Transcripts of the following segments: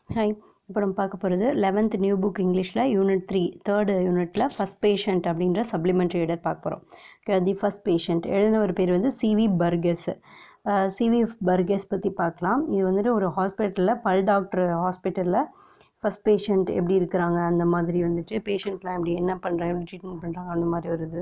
Hi இப்போ நம்ம பார்க்க போகிறது லெவன்த் நியூ புக் இங்கிலீஷில் யூனிட் த்ரீ தேர்டு யூனிட்டில் ஃபஸ்ட் பேஷண்ட் அப்படின்ற சப்ளிமெண்ட்ரி எடர் பார்க்க போகிறோம் தி ஃபஸ்ட் பேஷண்ட் எழுதின ஒரு பேர் வந்து சிவி பர்கஸ் சிவி பர்கஸ் பற்றி பார்க்கலாம் இது வந்துட்டு ஒரு ஹாஸ்பிட்டலில் பல் டாக்டர் ஹாஸ்பிட்டலில் ஃபஸ்ட் பேஷண்ட் எப்படி இருக்கிறாங்க அந்த மாதிரி வந்துட்டு பேஷண்ட்லாம் எப்படி என்ன பண்ணுறாங்க எப்படி ட்ரீட்மெண்ட் பண்ணுறாங்க அந்த மாதிரி வருது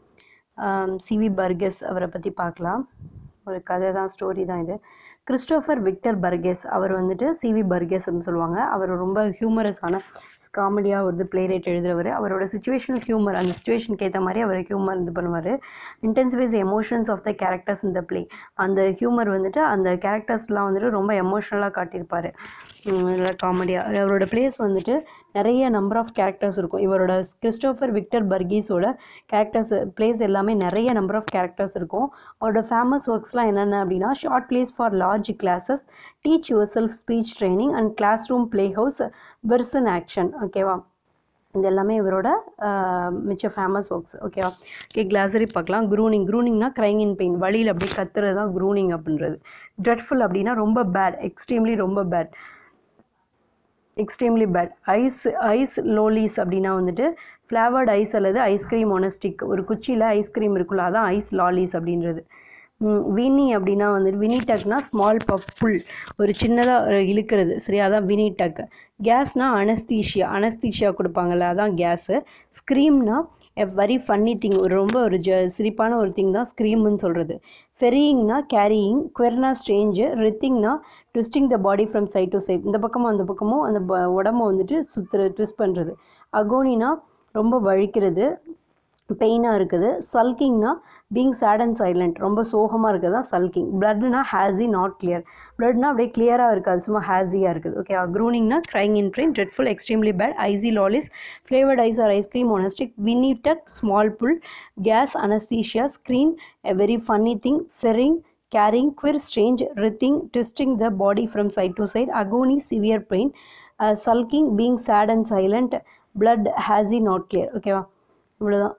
சிவி பர்கஸ் அவரை பற்றி பார்க்கலாம் ஒரு கதை தான் ஸ்டோரி தான் இது கிறிஸ்டோஃபர் விக்டர் பர்கெஸ் அவர் வந்துட்டு சிவி பர்கெஸ்ன்னு சொல்லுவாங்க அவர் ரொம்ப ஹியூமரஸான காமெடியாக வந்து ப்ளே ரேட் எழுதுறவர் அவரோட சுச்சுவேஷனல் ஹியூமர் அந்த சுச்சுவேஷனுக்கு ஏற்ற மாதிரி அவர் ஹியூமர் இது பண்ணுவார் intensifies emotions of the characters இந்த ப்ளே அந்த ஹியூமர் வந்துட்டு அந்த கேரக்டர்ஸ்லாம் வந்துட்டு ரொம்ப எமோஷ்னலாக காட்டியிருப்பார் இல்லை காமெடியாக அவரோட ப்ளேஸ் வந்துட்டு நிறைய நம்பர் ஆஃப் கேரக்டர்ஸ் இருக்கும் இவரோட கிறிஸ்டோஃபர் விக்டர் பர்கீஸோட கேரக்டர்ஸ் பிளேஸ் எல்லாமே நிறைய நம்பர் ஆஃப் கேரக்டர்ஸ் இருக்கும் அவரோட ஃபேமஸ் ஒர்க்ஸ்லாம் என்னென்ன அப்படின்னா short plays for large classes teach yourself speech training and classroom play house version action ஓகேவா இது எல்லாமே இவரோட மிச்ச ஃபேமஸ் ஒர்க்ஸ் ஓகேவா ஓகே கிளாசரி பார்க்கலாம் க்ரூனிங் க்ரூனிங்னா க்ரைங் இன் பெயின் வழியில் அப்படியே கத்துறது தான் க்ரூனிங் அப்படின்றது ட்ரெட்ஃபுல் அப்படின்னா ரொம்ப பேட் எக்ஸ்ட்ரீம்லி ரொம்ப bad extremely bad ice ice lollies அப்படின்னா வந்துட்டு ஃப்ளேவர்ட் ஐஸ் அல்லது ஐஸ்கிரீம் ஒனஸ்டிக் ஒரு குச்சியில் ஐஸ்கிரீம் இருக்குல்ல அதான் ஐஸ் லாலிஸ் அப்படின்றது வினி அப்படின்னா வந்துட்டு வினிடக்னா ஸ்மால் பஃப் புல் ஒரு சின்னதாக இழுக்கிறது சரியா அதான் வினிடக் கேஸ்னா அனஸ்தீஷியா அனஸ்தீஷியா கொடுப்பாங்கல்ல அதான் கேஸு ஸ்க்ரீம்னா எ வெரி ஃபன்னி திங் ஒரு ரொம்ப ஒரு ஜ சிரிப்பான ஒரு திங் தான் ஸ்க்ரீம்னு சொல்கிறது ஃபெரியிங்னா கேரியிங் குவெர்னா ஸ்ட்ரேஞ்சு ரித்திங்னா twisting the body from side to side இந்த பக்கமும் அந்த பக்கமும் அந்த உடம்ப வந்துட்டு சுற்றுற ட்விஸ்ட் பண்ணுறது அகோனினா ரொம்ப வழிக்கிறது பெயினாக இருக்குது சல்கிங்னா பீங் சேட் அண்ட் சைலண்ட் ரொம்ப சோகமாக இருக்குது தான் சல்கிங் பிளட்னா ஹேஸி நாட் கிளியர் பிளட்னா அப்படியே கிளியராக இருக்காது சும்மா ஹேஸியாக இருக்குது ஓகே க்ரூனிங்னா crying in train dreadful extremely bad icy lollies flavoured ice or ice cream on a stick வினிடக் small pull gas anaesthesia screen a very funny thing ferrying carrying queer strange writhing twisting the body from side to side agony severe pain sulking being sad and silent blood hazy not clear ஓகேவா இவ்வளோதான்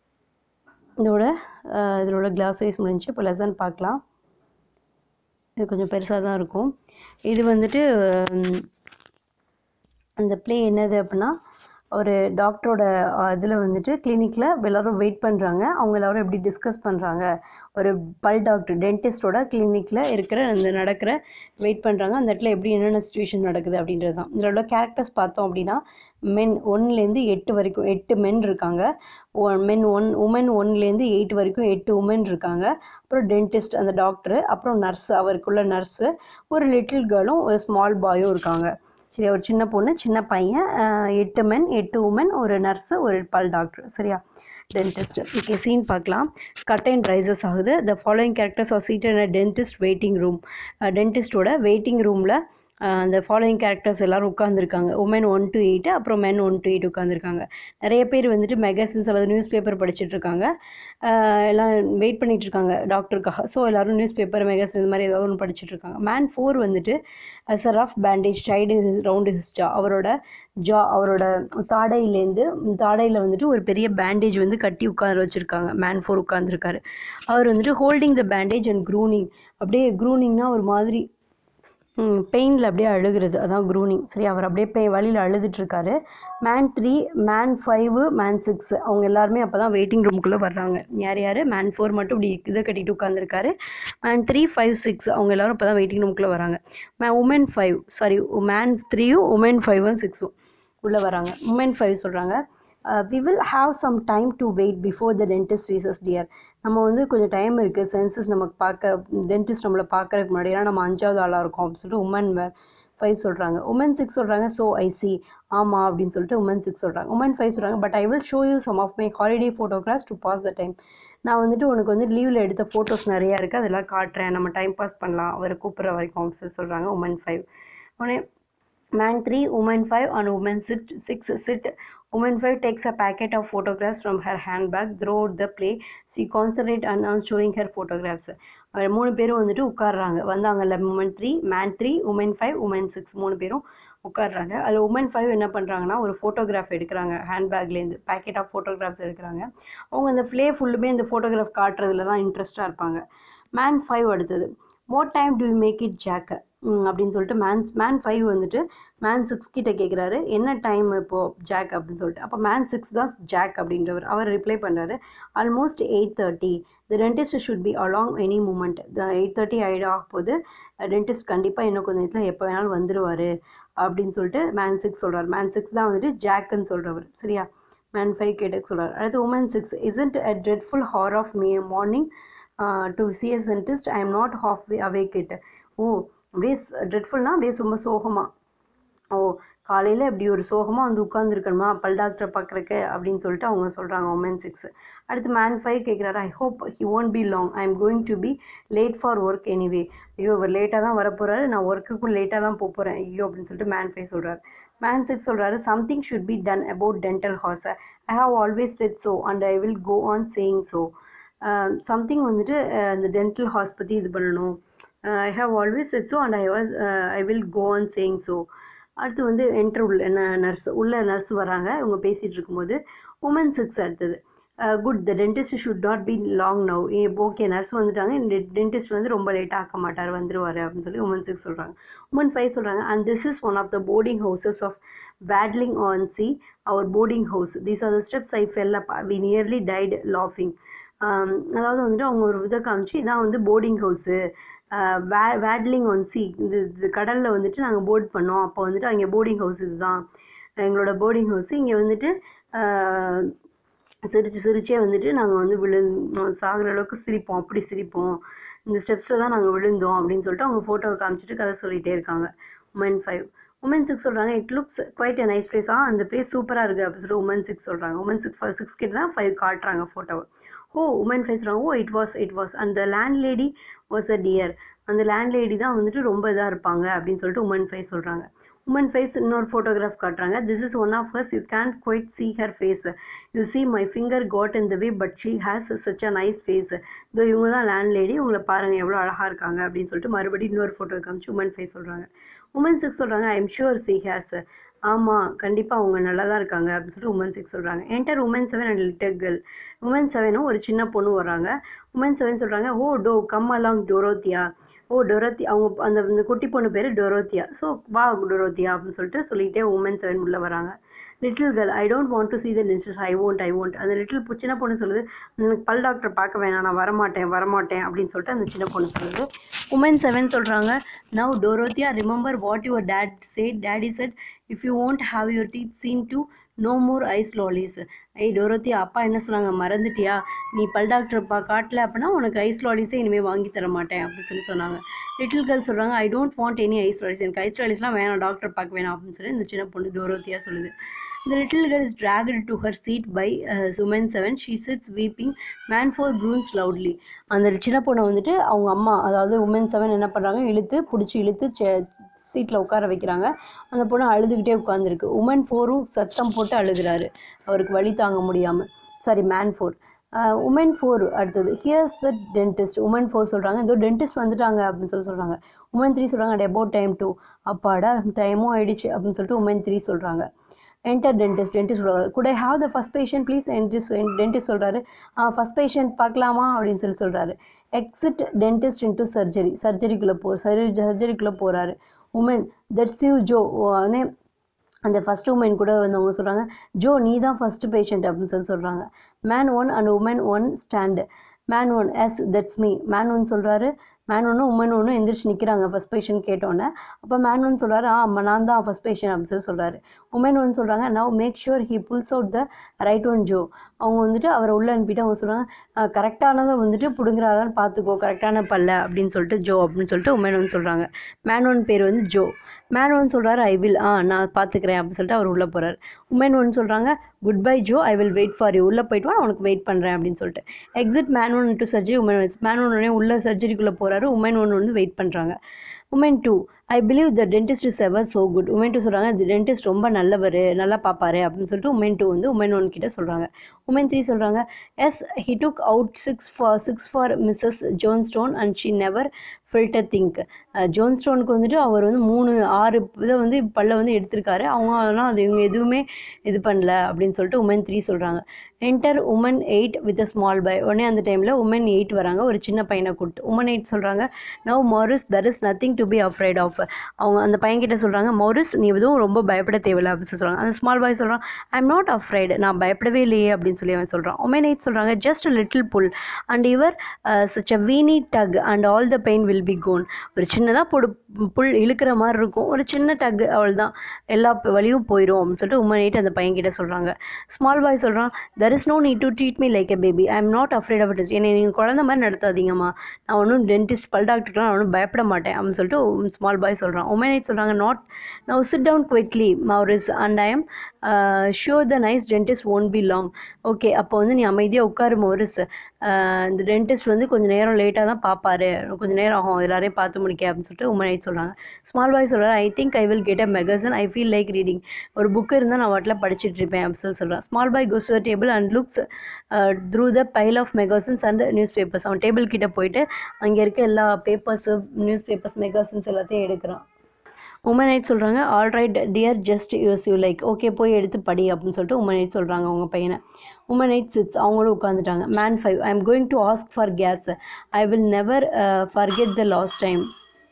இதோட இதோட class wise முடிஞ்சு இப்போ lesson பார்க்கலாம் இது கொஞ்சம் பெருசாக தான் இருக்கும் இது வந்துட்டு அந்த ப்ளே என்னது அப்படின்னா ஒரு டாக்டரோட இதில் வந்துட்டு கிளினிக்கில் எல்லோரும் வெயிட் பண்ணுறாங்க அவங்க எல்லோரும் எப்படி டிஸ்கஸ் பண்ணுறாங்க ஒரு பல் டாக்டர் டென்டிஸ்டோட கிளினிக்கில் இருக்கிற அந்த நடக்கிற வெயிட் பண்ணுறாங்க அந்த இடத்துல எப்படி என்னென்ன சுச்சுவேஷன் நடக்குது அப்படின்றது தான் இதில் உள்ள கேரக்டர்ஸ் பார்த்தோம் அப்படின்னா மென் ஒன்லேருந்து எட்டு வரைக்கும் எட்டு மென் இருக்காங்க மென் ஒன் உமன் ஒன்லேருந்து எயிட் வரைக்கும் எட்டு உமன் இருக்காங்க அப்புறம் டென்டிஸ்ட் அந்த டாக்டரு அப்புறம் நர்ஸ் அவருக்குள்ள நர்ஸு ஒரு லிட்டில் கேர்ளும் ஒரு ஸ்மால் பாயும் இருக்காங்க சரியா ஒரு சின்ன பொண்ணு சின்ன பையன் எட்டு மென் எட்டு உமன் ஒரு நர்ஸு ஒரு பல் டாக்டர் சரியா டென்டிஸ்ட் ஓகே சீன் பார்க்கலாம் கட்டைன் ரைசஸ் ஆகுது the following characters are seated a dentist waiting room டென்டிஸ்டோட வெயிட்டிங் ரூமில் அந்த ஃபாலோயிங் கேரக்டர்ஸ் எல்லோரும் உட்காந்துருக்காங்க உமன் ஒன் டு எயிட்டு அப்புறம் மென் ஒன் டு எயிட் உட்காந்துருக்காங்க நிறைய பேர் வந்துட்டு மெகசின்ஸ் அல்லது நியூஸ் பேப்பர் படிச்சுட்டு இருக்காங்க எல்லாம் வெயிட் பண்ணிகிட்டு இருக்காங்க டாக்டருக்காக ஸோ எல்லோரும் நியூஸ் பேப்பர் மெகசின் இந்த மாதிரி ஏதாவது ஒன்று படிச்சுட்டு இருக்காங்க மேன் ஃபோர் வந்துட்டு has a rough bandage tied round his jaw அவரோட ஜா அவரோட தாடையிலேருந்து தாடையில் வந்துட்டு ஒரு பெரிய பேண்டேஜ் வந்து கட்டி உட்கார வச்சுருக்காங்க மேன் ஃபோர் உட்காந்துருக்காரு அவர் வந்துட்டு holding the bandage and groaning அப்படியே க்ரூனிங்னா ஒரு மாதிரி பெயினில் அப்படியே அழுகிறது அதான் க்ரூனிங் சரி அவர் அப்படியே பே வழியில் அழுதுட்ருக்காரு man three man five man six அவங்க எல்லாருமே அப்போ தான் வெயிட்டிங் ரூமுக்குள்ளே வர்றாங்க யார் யார் மேன் ஃபோர் மட்டும் இப்படி இதை கட்டிட்டு உட்காந்துருக்காரு மேன் த்ரீ ஃபைவ் சிக்ஸ் அவங்க எல்லோரும் அப்போ தான் வெயிட்டிங் ரூமுக்குள்ளே வராங்க மே உமன் ஃபைவ் சாரி மேன் த்ரீயும் உமன் ஃபைவும் சிக்ஸும் உள்ளே வராங்க உமன் ஃபைவ் சொல்கிறாங்க we will have some time to wait before the dentist sees us dear நம்ம வந்து கொஞ்சம் டைம் இருக்குது சென்சஸ் நமக்கு பார்க்க டென்டிஸ்ட் நம்மளை பார்க்கறதுக்கு முன்னாடி ஏன்னா நம்ம அஞ்சாவது ஆளாக இருக்கோம் அப்படின்னு சொல்லிட்டு உமன் ஃபைவ் சொல்கிறாங்க உமன் சிக்ஸ் சொல்கிறாங்க ஸோ ஐ சி ஆமாம் அப்படின்னு சொல்லிட்டு உமன் சிக்ஸ் சொல்கிறாங்க உமன் ஃபைவ் சொல்கிறாங்க but I will show you some of my holiday photographs to pass the time நான் வந்துட்டு உனக்கு வந்து லீவில் எடுத்த ஃபோட்டோஸ் நிறையா இருக்குது அதெல்லாம் காட்டுறேன் நம்ம டைம் பாஸ் பண்ணலாம் அவர் கூப்பிட்ற வரைக்கும் சொல்லி சொல்கிறாங்க உமன் ஃபைவ் உடனே man three woman five and woman sit six sit Woman 5 takes a packet of photographs from her handbag throughout the play. She concentrates on, on showing her photographs. மூணு பேரும் வந்துட்டு உட்காடுறாங்க வந்தாங்கல்ல woman three man three woman five woman six மூணு பேரும் உட்காடுறாங்க அதில் woman five என்ன பண்ணுறாங்கன்னா ஒரு ஃபோட்டோகிராஃப் எடுக்கிறாங்க ஹேண்ட்பேக்லேருந்து பேக்கெட் ஆஃப் ஃபோட்டோகிராஃப்ஸ் எடுக்கிறாங்க அவங்க அந்த ஃப்ளே ஃபுல்லுமே இந்த ஃபோட்டோகிராஃப் காட்டுறதுல தான் இன்ட்ரெஸ்ட்டாக இருப்பாங்க மேன் ஃபைவ் அடுத்தது what time to make it Jack அப்படின்னு சொல்லிட்டு மேன் மேன் ஃபைவ் வந்துட்டு மேன் சிக்ஸ் கிட்ட கேட்குறாரு என்ன டைம் இப்போது ஜாக் அப்படின்னு சொல்லிட்டு அப்போ மேன் சிக்ஸ் தான் ஜாக் அப்படின்றவர் அவர் ரிப்ளை பண்ணுறாரு almost eight thirty the dentist should be along any moment the eight thirty ஆகிட ஆக போது டென்டிஸ்ட் கண்டிப்பாக இன்னும் கொஞ்சம் நேரத்தில் எப்போ வேணாலும் வந்துடுவார் அப்படின்னு சொல்லிட்டு மேன் சிக்ஸ் சொல்கிறார் மேன் சிக்ஸ் தான் வந்துட்டு ஜாக்குன்னு சொல்கிறவர் சரியா மேன் ஃபைவ் கேட்டு சொல்கிறார் அடுத்து woman six isn't a dreadful horror of me morning to see a dentist I am not half way awake it oh அப்படியே ட்ரெட்ஃபுல்னால் அப்படியே ரொம்ப சோகமாக ஓ காலையில் இப்படி ஒரு சோகமாக வந்து உட்காந்துருக்கணுமா பல் டாக்டரை பார்க்குறக்கு அப்படின்னு சொல்லிட்டு அவங்க சொல்கிறாங்க உமன் சிக்ஸ் அடுத்து மேன் ஃபைவ் கேட்குறாரு I hope he won't be long I am going to be late for work anyway ஐயோ இவர் லேட்டாக தான் வரப்போகிறாரு நான் ஒர்க்குக்கும் லேட்டாக தான் போக போகிறேன் ஐயோ அப்படின்னு சொல்லிட்டு மேன் ஃபைவ் சொல்கிறாரு மேன் சிக்ஸ் சொல்கிறாரு something should be done about dental horse I have always said so and I will go on saying so சம்திங் வந்துட்டு அந்த டென்டல் ஹாஸ் பற்றி இது பண்ணணும் I have always said so and I was I will go on saying so அடுத்து வந்து enter உள்ள என்ன நர்ஸ் உள்ள நர்ஸ் வராங்க இவங்க பேசிகிட்டு இருக்கும்போது உமன் சிக்ஸ் அடுத்தது good the dentist should not be long now ah okay nurse வந்துட்டாங்க இந்த டென்டிஸ்ட் வந்து ரொம்ப லேட்டாக ஆக்க மாட்டார் வந்துருவார் அப்படின்னு சொல்லி உமன் சிக்ஸ் சொல்கிறாங்க உமன் ஃபைவ் சொல்கிறாங்க and this is one of the boarding houses of paddling on sea our boarding house these are the steps I fell up we nearly died லாஃபிங் அதாவது வந்துட்டு அவங்க ஒரு இதை காமிச்சு இதான் வந்து போர்டிங் ஹவுஸு வே வேட்லிங் ஒன் சி இது இது கடலில் வந்துட்டு நாங்கள் போர்ட் பண்ணோம் அப்போ வந்துட்டு அங்கே போர்டிங் ஹவுஸ் இதுதான் எங்களோட போர்டிங் ஹவுஸ் இங்கே வந்துட்டு சிரிச்சு சிரிச்சே வந்துட்டு நாங்கள் வந்து விழு சாகிற அளவுக்கு சிரிப்போம் அப்படி சிரிப்போம் இந்த ஸ்டெப்ஸில் தான் நாங்கள் விழுந்தோம் அப்படின்னு சொல்லிட்டு அவங்க ஃபோட்டோவை காமிச்சிட்டு கதை சொல்லிகிட்டே இருக்காங்க உமன் ஃபைவ் உமன் சிக்ஸ் சொல்கிறாங்க it looks quite a nice place ah அந்த பிளேஸ் சூப்பராக இருக்குது அப்படின்னு சொல்லிட்டு உமன் சிக்ஸ் சொல்கிறாங்க உமன் சிக்ஸ் சிக்ஸ் கிட்ட தான் ஃபைவ் காட்டுறாங்க ஃபோட்டோவை ஓ உமன் ஃபைவ் சொல்கிறாங்க oh it was it was அந்த landlady was a dear அந்த லேண்ட் லேடி தான் வந்துட்டு ரொம்ப இதாக இருப்பாங்க அப்படின்னு சொல்லிட்டு உமன் ஃபைவ் சொல்கிறாங்க உமன் ஃபேஸ் இன்னொரு ஃபோட்டோகிராஃப் காட்டுறாங்க this is one of hertz you can quite see her face you see my finger got in the way but she has such a nice face இதோ இவங்க தான் land lady உங்களை பாருங்கள் எவ்வளோ அழகாக இருக்காங்க அப்படின்னு சொல்லிட்டு மறுபடியும் இன்னொரு ஃபோட்டோ காமிச்சு உமன் ஃபேஸ் சொல்கிறாங்க உமன் சிக்ஸ் சொல்கிறாங்க I am sure she has ஆமாம் கண்டிப்பாக அவங்க நல்லா தான் இருக்காங்க அப்படின்னு சொல்லிட்டு உமன் சிக்ஸ் சொல்கிறாங்க enter woman seven and little girl woman செவனும் ஒரு சின்ன பொண்ணு வராங்க உமன் செவன் சொல்கிறாங்க oh do come along Dorothea oh Dorothy அவங்க அந்த இந்த குட்டி பொண்ணு பேர் டொரோத்தியா ஸோ வா டொரோத்தியா அப்படின்னு சொல்லிட்டு சொல்லிகிட்டே உமன் செவன் உள்ளே வராங்க little girl I don't want to see the dentist I won't I won't அந்த லிட்டில் சின்ன பொண்ணு சொல்லுது எனக்கு பல் டாக்டர் பார்க்க வேணாம் நான் வரமாட்டேன் வரமாட்டேன் அப்படின்னு சொல்லிட்டு அந்த சின்ன பொண்ணு சொல்லுது உமன் செவன் சொல்கிறாங்க now Dorothea remember what your dad said daddy said if you won't have your teeth seen to no more ice lollies ஐய் டோரோத்தியா அப்பா என்ன சொன்னாங்க மறந்துட்டியா நீ பல் டாக்டர் பா காட்டல அப்படின்னா உனக்கு ஐஸ் லாலிஸே இனிமேல் வாங்கி தர மாட்டேன் அப்படின்னு சொல்லி சொன்னாங்க லிட்டில் கேர்ள் சொல்கிறாங்க I don't want any ice lollies எனக்கு ஐஸ் லாலிஸ்லாம் வேணாம் டாக்டர் பார்க்க வேணாம் அப்படின்னு சொல்லி இந்த சின்ன பொண்ணு டோரோத்தியா சொல்லுது The little girl is dragged to her seat by uh, woman seven. She sits weeping. Man four groans loudly. அந்த சின்ன பொண்ணை வந்துட்டு அவங்க அம்மா அதாவது உமன் செவன் என்ன பண்ணுறாங்க இழுத்து பிடிச்சி இழுத்து சீட்டில் உட்கார வைக்கிறாங்க அந்த பொண்ணு அழுதுகிட்டே உட்காந்துருக்கு உமன் ஃபோரும் சத்தம் போட்டு அழுகிறாரு அவருக்கு வலி தாங்க முடியாமல் sorry man four woman four அடுத்தது here's the dentist woman four சொல்கிறாங்க இதோ டென்டிஸ்ட் வந்துட்டாங்க அப்படின்னு சொல்லி சொல்கிறாங்க உமன் த்ரீ சொல்கிறாங்க அட் அபவுட் டைம் டூ அப்பாடா டைமும் ஆயிடுச்சு அப்படின்னு சொல்லிட்டு உமன் த்ரீ சொல்கிறாங்க என்டர் டென்டிஸ்ட் டென்டிஸ்ட் சொல்கிறாரு good I have the first patient please dentist dentist சொல்கிறாரு ஃபஸ்ட் பேஷண்ட் பார்க்கலாமா அப்படின்னு சொல்லி சொல்கிறாரு எக்ஸிட் டென்டிஸ்ட் இன்ட்டு சர்ஜரி சர்ஜரிக்குள்ளே போ சர்ஜரி சர்ஜரிக்குள்ளே போகிறாரு உமன் தட்ஸ் யூ ஜோ உடனே அந்த ஃபஸ்ட் உமன் கூட வந்து அவங்க சொல்கிறாங்க ஜோ நீ தான் ஃபஸ்ட்டு பேஷண்ட் அப்படின்னு சொல்லி சொல்கிறாங்க man one and woman one stand man one yes that's me man one சொல்கிறாரு மேன் ஒன்று உமன் ஒன்று எந்திரிச்சு நிற்கிறாங்க ஃபஸ்ட் பேஷண்ட் கேட்டோன்னே அப்போ மேன் ஒன் சொல்கிறாரு ஆ ஆமாம் நான் தான் ஃபஸ்ட் பேஷண்ட் அப்படின்னு சொல்லி சொல்கிறாரு உமன் ஒன் சொல்கிறாங்க now make sure he pulls out the right one Joe அவங்க வந்துட்டு அவரை உள்ளே அனுப்பிட்டு அவங்க சொல்கிறாங்க கரெக்டானதை வந்துட்டு பிடுங்குறாரான்னு பார்த்துக்கோ கரெக்டான பல்ல அப்படின்னு சொல்லிட்டு ஜோ அப்படின்னு சொல்லிட்டு உமன் ஒன் சொல்கிறாங்க மேன் ஒன் பேர் வந்து ஜோ மேன் ஒன் சொல்கிறாரு ஐ வில் ஆ நான் பார்த்துக்கிறேன் அப்படின்னு சொல்லிட்டு அவர் உள்ளே போகிறார் உமன் ஒன் சொல்கிறாங்க goodbye Joe I will wait for you உள்ளே போயிட்டு வா நான் உனக்கு வெயிட் பண்ணுறேன் அப்படின்னு சொல்லிட்டு exit man one to surgery woman one man one உடனே உள்ள சர்ஜரிக்குள்ளே போகிறாரு உமன் ஒன் வந்து வெயிட் பண்ணுறாங்க woman two I believe the dentist is ever so good woman two சொல்கிறாங்க தி டென்டிஸ்ட் ரொம்ப நல்லவர் நல்லா பார்ப்பாரு அப்படின்னு சொல்லிட்டு உமன் டூ வந்து உமன் ஒன் கிட்ட சொல்கிறாங்க உமன் த்ரீ சொல்கிறாங்க yes he took out six for six for Mrs Joan Stone and she never felt a think Joan ஸ்டோனுக்கு வந்துட்டு அவர் வந்து மூணு ஆறு இதை வந்து பல்ல வந்து எடுத்திருக்காரு அவங்க அதெல்லாம் அது இவங்க எதுவுமே இது பண்ணல அப்படின்னு சொல்லிட்டு உமன் த்ரீ சொல்கிறாங்க enter woman eight with a small boy உடனே அந்த டைமில் உமன் எயிட் வராங்க ஒரு சின்ன பையனை கூப்பிட்டு உமன் எயிட் சொல்கிறாங்க now Maurice there is nothing to be afraid of அவங்க அந்த பையன்கிட்ட சொல்கிறாங்க மோரிஸ் நீ எதுவும் ரொம்ப பயப்பட தேவையில்ல அப்படின்னு சொல்கிறாங்க அந்த ஸ்மால் பாய் சொல்கிறான் ஐ எம் நாட் அஃப்ரைடு நான் பயப்படவே இல்லையே அப்படின்னு சொல்லி அவன் சொல்கிறான் உமன் எயிட் சொல்கிறாங்க just little pull and ever such a weeny tug and all the pain will be gone ஒரு சின்னதாக பொடு புல் இழுக்கிற மாதிரி இருக்கும் ஒரு சின்ன டக் அவள் தான் எல்லா வழியும் போயிடும் அப்படின்னு சொல்லிட்டு உமன் எயிட் அந்த பையன்கிட்ட சொல்கிறாங்க ஸ்மால் பாய் சொல்கிறான் there is no need to treat me like a baby I am not afraid of it என்னை நீங்கள் குழந்த மாதிரி நடத்தாதீங்கம்மா நான் ஒன்றும் டென்டிஸ்ட் பல் டாக்டர்லாம் நான் ஒன்றும் பயப்பட மாட்டேன் அப்படின்னு சொல்லிட்டு ஸ்மால் பாய் சொல்கிறான் உமன் எயிட் சொல்கிறாங்க not now sit down quickly Maurice and I am sure the nice dentist won't be long okay அப்போ வந்து நீ அமைதியாக உட்காரு மௌரிஸ் இந்த டென்டிஸ்ட் வந்து கொஞ்சம் நேரம் லேட்டாக தான் பார்ப்பாரு கொஞ்சம் நேரம் ஆகும் எல்லாரையும் பார்த்து முடிக்க அப்படின்னு சொல்லிட்டு உமன் எயிட் சொல்கிறாங்க ஸ்மால் பாய் சொல்கிறார் I think I will get a magazine I feel like reading ஒரு புக் இருந்தால் நான் வாட்டில் படிச்சுட்டு இருப்பேன் அப்படின்னு சொல்லி சொல்கிறான் small boy goes to table and looks through the pile of magazines and newspapers அவன் டேபிள் கிட்ட போயிட்டு அங்கே இருக்க எல்லா பேப்பர்ஸு நியூஸ் பேப்பர்ஸ் மெகசன்ஸ் எல்லாத்தையும் எடுக்கிறான் உமன் நைட் சொல்கிறாங்க all right dear just use you like okay போய் எடுத்து படி அப்படின்னு சொல்லிட்டு உமன் நைட் சொல்கிறாங்க அவங்க பையனை உமன் நைட் சிட்ஸ் அவங்களும் உட்காந்துட்டாங்க man five I am going to ask for gas I will never forget the last time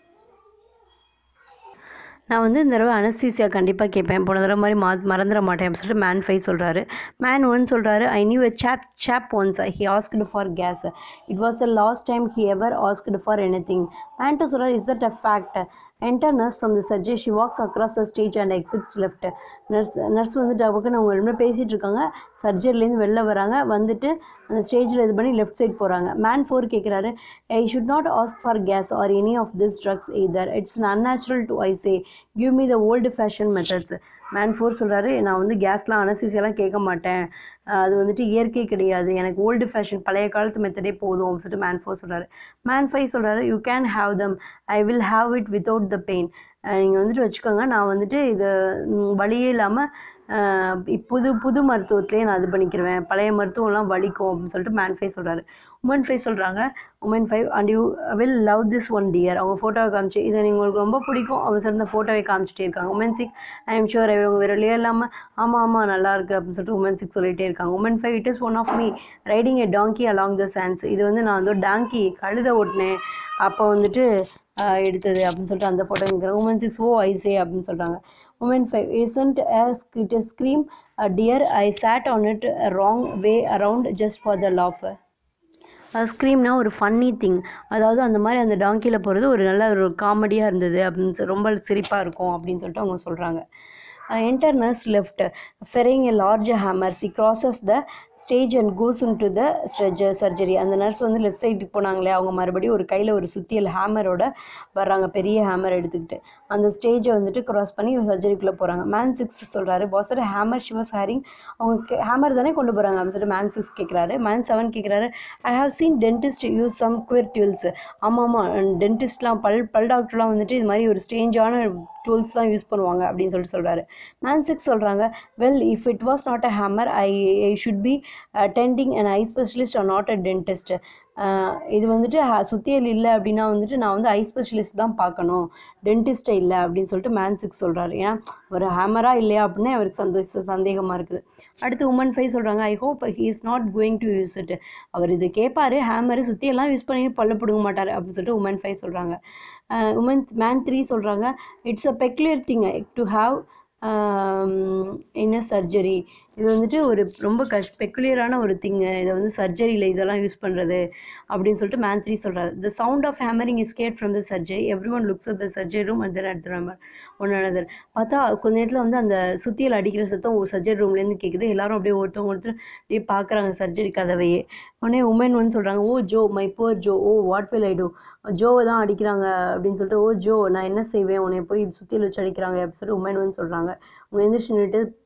நான் வந்து இந்த தடவை அனஸ்தீசியா கண்டிப்பாக கேட்பேன் போன தடவை மாதிரி மா மறந்துட மாட்டேன் அப்படின்னு சொல்லிட்டு மேன் ஃபைவ் சொல்கிறாரு மேன் ஒன் சொல்கிறாரு I knew a chap chap once he asked for gas it was the last time he ever asked for anything man two சொல்கிறார் is that a fact enter nurse from the surgery she walks across the stage and exits left nurse nurse வந்து டபக்குன்னு அவங்க ரெண்டு பேரும் பேசிகிட்டு இருக்காங்க சர்ஜரிலேருந்து வெளில வராங்க வந்துட்டு அந்த ஸ்டேஜில் இது பண்ணி லெஃப்ட் சைட் போகிறாங்க மேன் ஃபோர் கேட்குறாரு I should not ask for gas or any of this drugs either it's unnatural to I say give me the old fashion methods man four சொல்கிறாரு நான் வந்து கேஸ்லாம் அனசிசியெல்லாம் கேட்க மாட்டேன் அது வந்துட்டு இயற்கை கிடையாது எனக்கு ஓல்டு ஃபேஷன் பழைய காலத்து மெத்தடே போதும் அப்படின்னு சொல்லிட்டு மேன் ஃபோர் சொல்கிறாரு மேன் ஃபைவ் சொல்கிறாரு you can have them I will have it without the pain நீங்கள் வந்துட்டு வச்சுக்கோங்க நான் வந்துட்டு இது வழியே இல்லாமல் புது புது மருத்துவத்திலே நான் இது பண்ணிக்கிருவேன் பழைய மருத்துவம்லாம் வலிக்கும் அப்படின்னு சொல்லிட்டு மேன் ஃபைவ் சொல்கிறாரு உமன் ஃபைவ் சொல்கிறாங்க woman five and you will love this one dear அவங்க ஃபோட்டோவை காமிச்சு இதை நீங்கள் உங்களுக்கு ரொம்ப பிடிக்கும் அவங்க சொல்லிட்டு இந்த ஃபோட்டோவை காமிச்சிட்டே இருக்காங்க woman six I am sure அவங்க வேறு வழியே இல்லாமல் ஆமாம் ஆமாம் நல்லா இருக்குது அப்படின்னு சொல்லிட்டு உமன் சிக்ஸ் சொல்லிகிட்டே இருக்காங்க woman five it is one of me riding a donkey along the sands இது வந்து நான் வந்து டாங்கி கழுத ஓட்டினேன் அப்போ வந்துட்டு எடுத்தது அப்படின்னு சொல்லிட்டு அந்த ஃபோட்டோ இருக்கிறேன் உமன் சிக்ஸ் ஓ ஐசே அப்படின்னு சொல்கிறாங்க woman five isn't as it a scream a dear I sat on it a wrong way around just for the laugh ஸ்க்ரீம்னா ஒரு ஃபன்னி திங் அதாவது அந்த மாதிரி அந்த டாங்கியில் போகிறது ஒரு நல்ல ஒரு காமெடியாக இருந்தது அப்படின்னு சொல்லி ரொம்ப சிரிப்பாக இருக்கும் அப்படின்னு சொல்லிட்டு அவங்க சொல்கிறாங்க enter nurse left ferrying a large hammer she crosses the stage and goes into to த ஸ்ட்ரெஜர் சர்ஜரி அந்த நர்ஸ் வந்து லெஃப்ட் சைடுக்கு போனாங்களே அவங்க மறுபடியும் ஒரு கையில் ஒரு சுத்தியல் ஹேமரோட வர்றாங்க பெரிய ஹேமர் எடுத்துக்கிட்டு அந்த ஸ்டேஜை வந்துட்டு கிராஸ் பண்ணி சர்ஜரிக்குள்ளே போகிறாங்க மேன் சிக்ஸ் சொல்கிறாரு பாசர் ஹேமர் ஷிவஸ் ஹேரிங் அவங்க ஹேமர் தானே கொண்டு போகிறாங்க அப்படின்னு சொல்லிட்டு மேன் சிக்ஸ் கேட்குறாரு மேன் செவன் கேட்குறாரு I have seen dentist use some queer tools ஆமாம் ஆமாம் டென்டிஸ்ட்லாம் பல் பல் டாக்டர்லாம் வந்துட்டு இது மாதிரி ஒரு ஸ்டேஞ்சான டூல்ஸ் தான் யூஸ் பண்ணுவாங்க அப்படின்னு சொல்லிட்டு சொல்கிறாரு மேன் சிக்ஸ் சொல்கிறாங்க well if it was not a hammer I I should be attending and I specialist are not a dentist இது வந்துட்டு சுத்தியல் இல்லை அப்படின்னா வந்துட்டு நான் வந்து ஐ ஸ்பெஷலிஸ்ட் தான் பார்க்கணும் டென்டிஸ்ட்டை இல்லை அப்படின்னு சொல்லிட்டு மேன் சிக்ஸ் சொல்கிறாரு ஏன்னா ஒரு ஹேமராக இல்லையா அப்படின்னு அவருக்கு சந்தோஷ சந்தேகமாக இருக்குது அடுத்து உமன் ஃபைவ் சொல்கிறாங்க I hope he is not going to use it அவர் இது கேட்பாரு ஹேமரு சுற்றியெல்லாம் யூஸ் பண்ணி பல்ல பிடுங்க மாட்டார் அப்படின்னு சொல்லிட்டு உமன் ஃபைவ் சொல்கிறாங்க உமன் மேன் த்ரீ சொல்கிறாங்க it's a peculiar thing to have என்ன சர்ஜரி இது வந்துட்டு ஒரு ரொம்ப கஷ் பெக்குலியரான ஒரு திங்கு இதை வந்து சர்ஜரியில் இதெல்லாம் யூஸ் பண்ணுறது அப்படின்னு சொல்லிட்டு மேன் த்ரீ சொல்கிறாரு the sound of hammering is heard from the surgery every one looks at the surgery room at at the one another பார்த்தா கொஞ்ச நேரத்தில் வந்து அந்த சுத்தியல் அடிக்கிற சத்தம் ஒரு சர்ஜரி ரூம்லேருந்து கேட்குது எல்லாரும் அப்படியே ஒருத்தவங்க ஒருத்தர் அப்படியே பார்க்குறாங்க சர்ஜரி கதவையே உடனே உமன் வந்து சொல்கிறாங்க oh Joe my poor Joe oh what will I do ஜோவை தான் அடிக்கிறாங்க அப்படின்னு சொல்லிட்டு ஓ ஜோ நான் என்ன செய்வேன் உன்னை போய் சுத்தியல் வச்சு அடிக்கிறாங்க அப்படின்னு சொல்லிட்டு உமன் வந்து சொல்கிறாங்க அவங்க எந்திரிச்சு நின்றுட்டு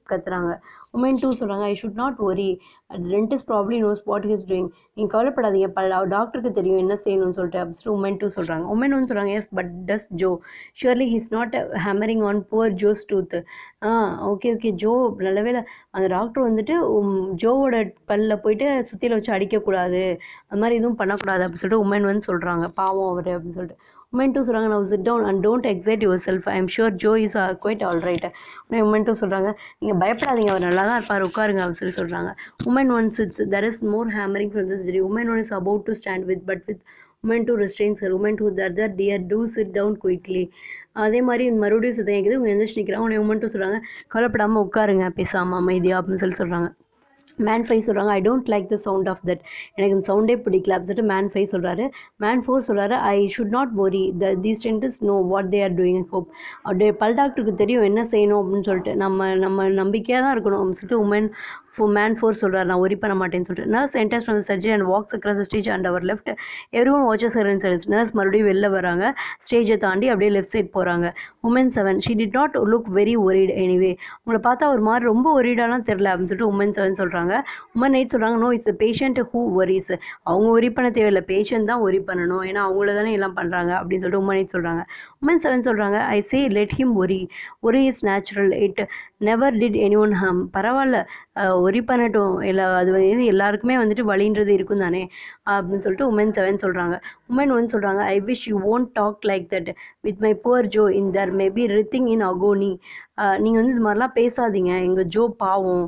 கத்துறாங்க உமன் டூ சொல்கிறாங்க I should not worry dentist probably knows what is doing நீங்கள் கவலைப்படாதீங்க பல டாக்டருக்கு தெரியும் என்ன செய்யணும்னு சொல்லிட்டு அப்படின்னு உமன் டூ சொல்கிறாங்க உமன் ஒன் சொல்கிறாங்க yes but does Joe surely he's not hammering on poor Joe's tooth ah okay okay Joe நல்லவேளை அந்த டாக்டர் வந்துட்டு உம், ஜோவோட பல்ல போயிட்டு சுத்தியில வச்சு அடிக்கக்கூடாது அது மாதிரி எதுவும் பண்ணக்கூடாது அப்படின்னு சொல்லிட்டு உமன் வந்து சொல்கிறாங்க பாவம் அவர் அப்படின்னு சொல்லிட்டு உமன் டூ சொல்கிறாங்க நான் sit down and don't excite yourself I am sure Joe is are quite all right woman two சொல்கிறாங்க நீங்கள் பயப்படாதீங்க அவர் நல்லா தான் இருப்பார் உட்காருங்க அப்படின்னு சொல்லி சொல்கிறாங்க woman one sits there is more hammering from this surgery woman one is about to stand with but with woman two restrains her woman two there there dear do sit down quickly அதே மாதிரி மறுபடியும் சத்தம் கேட்குது இவங்க எந்திரிச்சு நிற்கிறாங்க உடனே woman two சொல்கிறாங்க கவலைப்படாமல் உட்காருங்க பேசாமல் அமைதியா அப்படின்னு சொல்லி சொல்கிறாங்க மேன் ஃபைவ் சொல்கிறாங்க I don't like the sound of that எனக்கு இந்த சவுண்டே பிடிக்கல அப்படின்னு சொல்லிட்டு மேன் ஃபைவ் சொல்கிறாரு மேன் ஃபோர் சொல்கிறாரு I should not worry the these dentist know what they are doing hope அப்படியே பல் டாக்டருக்கு தெரியும் என்ன செய்யணும் அப்படின்னு சொல்லிட்டு நம்ம நம்ம நம்பிக்கையாக தான் இருக்கணும் அப்படின்னு சொல்லிட்டு உமன் ஃபோ மேன் ஃபோர் சொல்கிறார் நான் ஒரி பண்ண மாட்டேன்னு சொல்லிட்டு nurse enters from surgery and walks across stage and அவர் left every one watches her sights nurse மறுபடியும் வெளில வராங்க ஸ்டேஜை தாண்டி அப்படியே லெஃப்ட் சைட் போகிறாங்க woman seven she did not look very worried anyway உங்களை பார்த்தா ஒரு மாதிரி ரொம்ப ஒரிடாலாம் தெரில அப்படின்னு சொல்லிட்டு உமன் செவன் சொல்கிறாங்க உமன் எயிட் சொல்கிறாங்க no it's patient who worries அவங்க ஒரி பண்ண தேவையில்லை பேஷண்ட் தான் ஒரி பண்ணணும் ஏன்னா அவங்கள தானே எல்லாம் பண்ணுறாங்க அப்படின்னு சொல்லிட்டு உமன் எயிட் சொல்கிறாங்க உமன் செவன் சொல்கிறாங்க I say let him worry worry is natural it never did any one harm பரவாயில்ல ஒரி பண்ணட்டும் இல்லை அது வந்து எல்லாருக்குமே வந்துட்டு வலின்றது இருக்கும் தானே அப்படின்னு சொல்லிட்டு உமன் செவன் சொல்கிறாங்க உமன் ஒன் சொல்கிறாங்க I wish you won't talk like that with my poor Joe in there maybe writhing in agony நீங்கள் வந்து இது மாதிரிலாம் பேசாதீங்க எங்கள் ஜோ பாவம்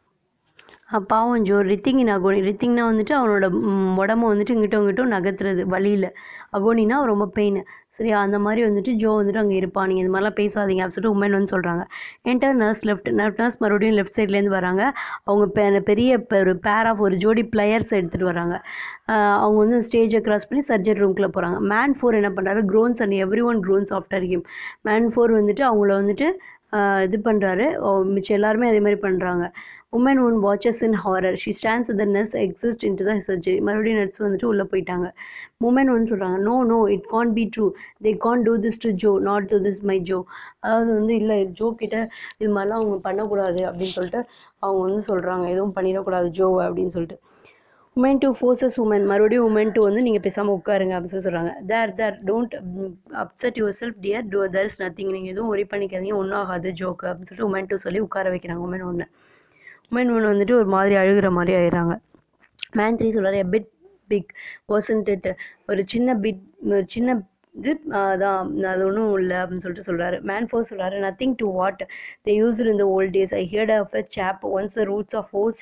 அஹ் பாவம் ஜோ ரித்திங் இன் அகோனி ரித்திங்னா வந்துட்டு அவனோட ம், உடம்ப வந்துட்டு இங்கிட்டும் இங்கிட்டும் நகர்த்துறது வழியில் அகோனினா ரொம்ப பெயின் சரியா அந்த மாதிரி வந்துட்டு ஜோ வந்துட்டு அங்கே இருப்பான் நீங்கள் இந்த மாதிரிலாம் பேசாதீங்க அப்படின்னு சொல்லிட்டு உமன் வந்து சொல்கிறாங்க என்டர் நர்ஸ் லெஃப்ட் நர்ஸ் மறுபடியும் லெஃப்ட் சைட்லேருந்து வராங்க அவங்க பெ- பெரிய பெ- ஒரு பேர் ஆஃப் ஒரு ஜோடி பிளேயர்ஸ் எடுத்துகிட்டு வராங்க அஹ் அவங்க வந்து ஸ்டேஜை கிராஸ் பண்ணி சர்ஜரி ரூம்குள்ளே போகிறாங்க மேன் ஃபோர் என்ன பண்ணுறாரு groans and every one groans after him man four வந்துட்டு அவங்கள வந்துட்டு ஆஹ் இது பண்ணுறாரு மிச்சம் எல்லாருமே அதே மாதிரி பண்ணுறாங்க woman one watches in horror she stands the nurse exist in to the surgery மறுபடியும் நர்ஸ் வந்துட்டு உள்ளே போயிட்டாங்க உமன் ஒன் சொல்கிறாங்க no no it can't be true they can't do this to Joe not to this my Joe அதாவது வந்து இல்லை Joe கிட்ட இது மாதிரிலாம் அவங்க பண்ணக்கூடாது அப்படின்னு சொல்லிட்டு அவங்க வந்து சொல்கிறாங்க எதுவும் பண்ணிடக்கூடாது ஜோவை அப்படின்னு சொல்லிட்டு உமன் டூ ஃபோர்ஸஸ் உமன் மறுபடியும் உமன் டூ வந்து நீங்கள் பேசாமல் உட்காருங்க அப்படின்னு சொல்லி சொல்கிறாங்க there there don't upset yourself dear do there is nothing நீங்கள் எதுவும் ஒரி பண்ணிக்காதீங்க ஒன்றும் ஆகாது ஜோக்கு அப்படின்னு சொல்லிட்டு உமன் டூ சொல்லி உட்கார வைக்கிறாங்க உமன் ஒன்று உமன் ஒன்று வந்துட்டு ஒரு மாதிரி அழுகிற மாதிரி ஆயிடுறாங்க மேன் த்ரீ சொல்கிறார் a bit big wasn't it ஒரு சின்ன பிட் ஒரு சின்ன இது ஆஹ் அதான் அது ஒன்றும் இல்லை அப்படின்னு சொல்லிட்டு சொல்கிறாரு மேன் ஃபோர் சொல்கிறாரு nothing to what they use in the old days I heard of a chap once the roots of whose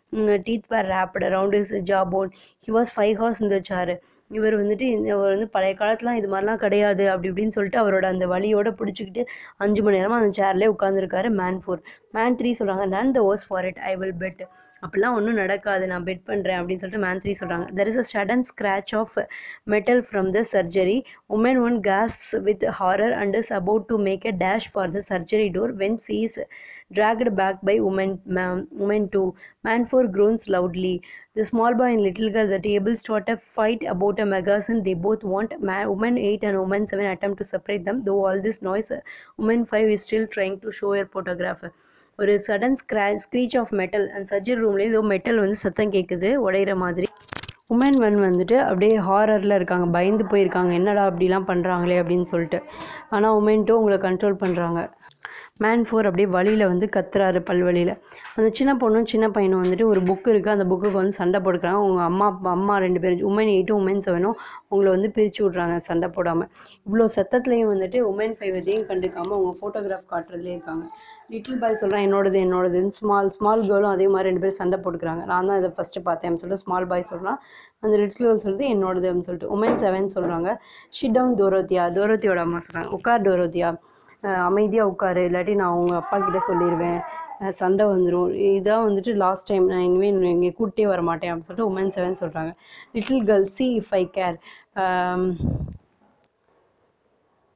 teeth were wrapped around his jaw bone he was five hours இந்த sir இவர் வந்துட்டு இந்த- இவர் வந்து பழைய காலத்துலாம் இது மாதிரிலாம் கிடையாது அப்படி இப்படின்னு சொல்லிட்டு அவரோட அந்த வலியோட பிடிச்சிக்கிட்டு அஞ்சு மணி நேரமாக அந்த சேர்லேயே உட்காந்துருக்காரு மேன் ஃபோர் மேன் த்ரீ சொல்கிறாங்க none the worse for it I will bet அப்படிலாம் ஒன்றும் நடக்காது நான் பெட் பண்ணுறேன் அப்படின்னு சொல்லிட்டு மேன் த்ரீ சொல்கிறாங்க there is a sudden scratch of metal from the surgery woman one gasps with horror and is about to make a dash for the surgery door when she is dragged back by woman, ma- woman two. Man four groans loudly. The small boy and little girl at the table start a fight about a magazine they both want. Man, woman eight and woman seven attempt to separate them. Though all this noise, woman five is still trying to show her photograph. ஒரு sudden scratch screech of metal அந்த surgery ரூம்லேயே ஏதோ metal வந்து சத்தம் கேட்குது உடையிற மாதிரி woman one வந்துட்டு அப்படியே ஹாரரில் இருக்காங்க பயந்து போயிருக்காங்க என்னடா அப்படிலாம் பண்ணுறாங்களே அப்படின்னு சொல்லிட்டு ஆனால் உமன் டூ உங்களை கண்ட்ரோல் பண்ணுறாங்க மேன் ஃபோர் அப்படியே வழியில் வந்து கத்துறாரு பல்வழியில் அந்த சின்ன பொண்ணும் சின்ன பையனும் வந்துட்டு ஒரு புக் இருக்குது அந்த புக்குக்கு வந்து சண்டை போட்டுக்கிறாங்க உங்கள் அம்மா அப்பா அம்மா ரெண்டு பேரும் உமன் எயிட்டும் உமன் செவனும் உங்களை வந்து பிரித்து விட்றாங்க சண்டை போடாமல் இவ்வளோ சத்தத்துலேயும் வந்துட்டு உமன் ஃபைவ் எதையும் கண்டுக்காமல் அவங்க ஃபோட்டோகிராஃப் காட்டுறதுலே இருக்காங்க லிட்டில் பாய் சொல்கிறான் என்னோடது என்னோடதுன்னு ஸ்மால் ஸ்மால் கேர்ளும் அதே மாதிரி ரெண்டு பேரும் சண்டை போட்டுக்கிறாங்க நான் தான் இதை ஃபஸ்ட்டு பார்த்தேன் அப்படின்னு சொல்லிட்டு ஸ்மால் பாய் சொல்கிறான் அந்த லிட்டில் கேர்ள் சொல்லுது என்னோடது அப்படின்னு சொல்லிட்டு உமன் செவன் சொல்கிறாங்க ஷிட் டவுன் தோரோத்தியா தோரோத்தியோட அம்மா சொல்கிறாங்க உட்கார் தோரோத்தியா அமைதியாக உட்காரு இல்லாட்டி நான் உங்கள் அப்பா கிட்ட சொல்லிடுவேன் அஹ் சண்டை வந்துடும் இதான் வந்துட்டு லாஸ்ட் டைம் நான் இனிமேல் இங்கே கூட்டே வர மாட்டேன் அப்படின்னு சொல்லிட்டு உமன் செவன் சொல்கிறாங்க little girl see if I care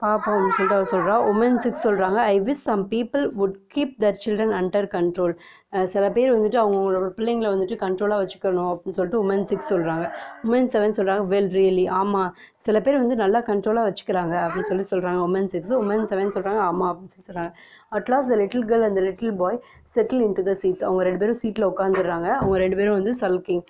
பார்ப்போம் அப்படின்னு சொல்லிட்டு அவள் சொல்கிறா உமன் சிக்ஸ் சொல்கிறாங்க I wish some people would keep their children under control சில பேர் வந்துட்டு அவங்களோட பிள்ளைங்களை வந்துட்டு கண்ட்ரோலாக வச்சுக்கணும் அப்படின்னு சொல்லிட்டு உமன் சிக்ஸ் சொல்கிறாங்க உமன் செவன் சொல்கிறாங்க வெல் ரியலி ஆமாம் சில பேர் வந்து நல்லா கண்ட்ரோலாக வச்சுக்கிறாங்க அப்படின்னு சொல்லி சொல்கிறாங்க உமன் சிக்ஸ் உமன் செவன் சொல்கிறாங்க ஆமாம் அப்படின்னு சொல்லி சொல்கிறாங்க அட்லாஸ் த லிட்டில் கேர்ள் அந்த little boy settle in to the seats அவங்க ரெண்டு பேரும் சீட்டில் உட்காந்துடுறாங்க அவங்க ரெண்டு பேரும் வந்து சல்கிங்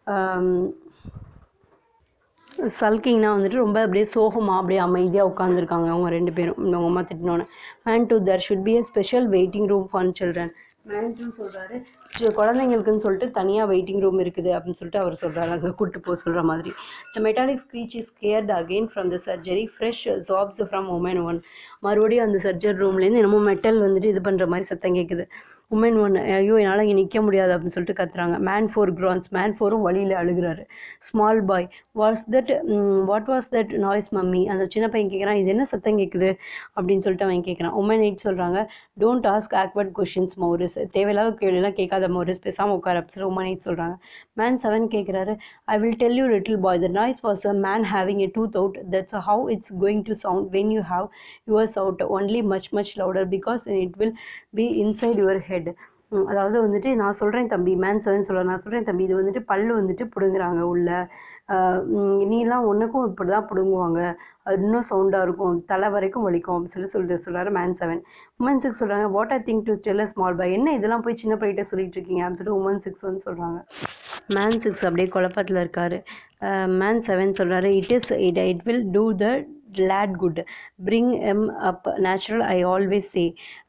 சல்கிங்னா வந்துட்டு ரொம்ப அப்படியே சோகமாக அப்படியே அமைதியாக உட்காந்துருக்காங்க அவங்க ரெண்டு பேரும் அவங்க அம்மா திட்டினோன்னே man two there should be a special waiting room for children man two சொல்கிறாரு குழந்தைங்களுக்குன்னு சொல்லிட்டு தனியாக வெயிட்டிங் ரூம் இருக்குது அப்படின்னு சொல்லிட்டு அவர் சொல்கிறாரு அங்கே கூட்டு போக சொல்கிற மாதிரி the metallic screech is heard again from the surgery fresh jobs from woman one மறுபடியும் அந்த சர்ஜரி ரூம்லேருந்து என்னமோ மெட்டல் வந்துட்டு இது பண்ணுற மாதிரி சத்தம் கேட்குது உமன் ஒன் ஐயோ என்னால் இங்கே நிற்க முடியாது அப்படின்னு சொல்லிட்டு கத்துறாங்க மேன் ஃபோர் க்ரான்ஸ் மேன் ஃபோரும் வழியில் அழுகிறாரு small boy what's that what was that noise mummy அந்த சின்ன பையன் கேட்குறான் இது என்ன சத்தம் கேட்குது அப்படின்னு சொல்லிட்டு அவன் கேட்குறான் உமன் எயிட் சொல்கிறாங்க don't ask awkward questions Maurice தேவையில்லாத கேள்வியெல்லாம் கேட்காத மௌரிஸ் பேசாமல் உட்கார அப்படின்னு உமன் எயிட் சொல்கிறாங்க மேன் செவன் கேட்குறாரு I will tell you little boy the noise was a man having a tooth out that's how it's going to sound when you have yours out only much much louder because it will be inside your head அதாவது வந்துட்டு நான் சொல்கிறேன் தம்பி man seven சொல்கிறேன் நான் சொல்கிறேன் தம்பி இது வந்துட்டு பல்லு வந்துட்டு பிடுங்குறாங்க உள்ள ஆஹ் உம் நீலாம் ஒன்றுக்கும் இப்படி தான் பிடுங்குவாங்க அது இன்னும் சவுண்டாக இருக்கும் தலை வரைக்கும் வலிக்கும் அப்படின்னு சொல்லி சொல்லிட்டு சொல்கிறாரு மேன் செவன் உமன் சிக்ஸ் சொல்கிறாங்க what I think to tell small boy என்ன இதெல்லாம் போய் சின்ன பையிட்ட சொல்லிட்டு இருக்கீங்க அப்படின்னு சொல்லிட்டு உமன் சிக்ஸ் வந்து சொல்கிறாங்க மேன் சிக்ஸ் அப்படியே குழப்பத்தில் இருக்காரு மேன் செவன் சொல்கிறாரு it is it it will do the late good bring M up natural I always say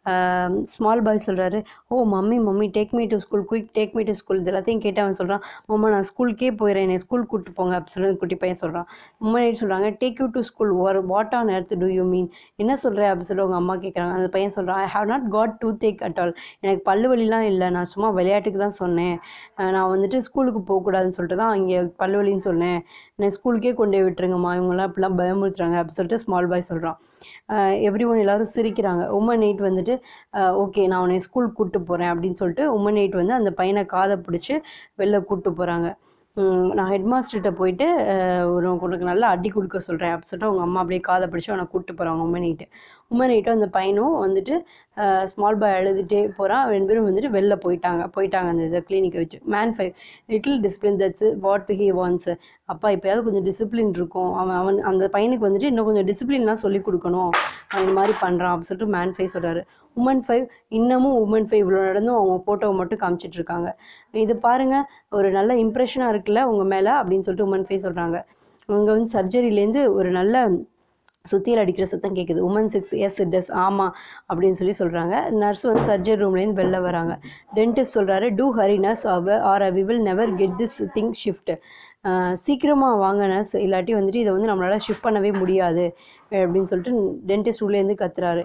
small boy சொல்கிறாரு ஓ mummy mummy take me to school quick take me to school இது எல்லாத்தையும் கேட்டு அவன் சொல்கிறான் mamma நான் ஸ்கூலுக்கே போயிடுறேன் என்னை ஸ்கூல் கூப்பிட்டு போங்க அப்படின்னு சொல்லி அந்த குட்டி பையன் சொல்கிறான் உம்மா என்ன சொல்கிறாங்க டேக் யூ டு ஸ்கூல் ஒரு what on earth do you mean என்ன சொல்கிற அப்படின்னு சொல்லி அவங்க அம்மா கேட்குறாங்க அந்த பையன் சொல்கிறான் I have not got toothache at all எனக்கு பல்லு வலிலாம் இல்லை நான் சும்மா விளையாட்டுக்கு தான் சொன்னேன் அஹ் நான் வந்துட்டு ஸ்கூலுக்கு போகக்கூடாதுன்னு சொல்லிட்டு தான் இங்கே பல்லு வலின்னு சொன்னேன் என்னை ஸ்கூலுக்கே கொண்டு போய் விட்டுருங்கம்மா இவங்கெல்லாம் இப்படிலாம் பயமுறுத்துறாங்க அப்படின்னு சொல்லிட்டு ஸ்மால் பாய் சொல்கிறான் எவ்ரி ஒன் எல்லாரும் சிரிக்கிறாங்க உமன் எயிட் வந்துட்டு ஓகே நான் உன்னை ஸ்கூல் கூப்பிட்டு போகிறேன் அப்படின்னு சொல்லிட்டு உமன் எயிட் வந்து அந்த பையனை காதை பிடிச்சி வெளில கூப்பிட்டு போகிறாங்க நான் ஹெட் மாஸ்டர்கிட்ட போயிட்டு அஹ், ஒரு உனக்கு நல்லா அடி கொடுக்க சொல்கிறேன் அப்படின்னு சொல்லிட்டு அவங்க அம்மா அப்படியே காதை பிடிச்சி அவனை கூப்பிட்டு போகிறாங்க உமன் எயிட்டு உமன் எயிட்டும் அந்த பையனும் வந்துட்டு ஸ்மால் பாய் அழுதுகிட்டே போகிறான் ரெண்டு பேரும் வந்துட்டு வெளில போயிட்டாங்க போயிட்டாங்க அந்த இதை கிளினிக்கை வச்சு man five little discipline that's what he wants அப்பா இப்போயாவது கொஞ்சம் டிசிப்ளின் இருக்கும் அவன் அவன் அந்த பையனுக்கு வந்துட்டு இன்னும் கொஞ்சம் டிசிப்ளின்லாம் சொல்லி கொடுக்கணும் அவன் இந்த மாதிரி பண்ணுறான் அப்படின்னு சொல்லிட்டு மேன் ஃபைவ் சொல்கிறாரு உமன் ஃபைவ் இன்னமும் உமன் ஃபைவ் இவ்வளோ நடந்தும் அவங்க ஃபோட்டோவை மட்டும் காமிச்சிட்டு இருக்காங்க இது பாருங்க ஒரு நல்ல இம்ப்ரெஷனாக இருக்குல்ல உங்கள் மேலே அப்படின்னு சொல்லிட்டு உமன் ஃபைவ் சொல்கிறாங்க அவங்க வந்து சர்ஜரியிலேருந்து ஒரு நல்ல சுத்தியல் அடிக்கிற சத்தம் கேட்குது woman six yes it does ஆமாம் அப்படின்னு சொல்லி சொல்கிறாங்க நர்ஸ் வந்து சர்ஜரி ரூம்லேருந்து வெளில வராங்க டென்டிஸ்ட் சொல்கிறாரு டூ ஹரி நர்ஸ் அவர் are we will never get this thing shift சீக்கிரமாக வாங்க நர்ஸ் இல்லாட்டி வந்துட்டு இதை வந்து நம்மளால் ஷிஃப்ட் பண்ணவே முடியாது அப்படின்னு சொல்லிட்டு டென்டிஸ்ட் உள்ளேருந்து கத்துறாரு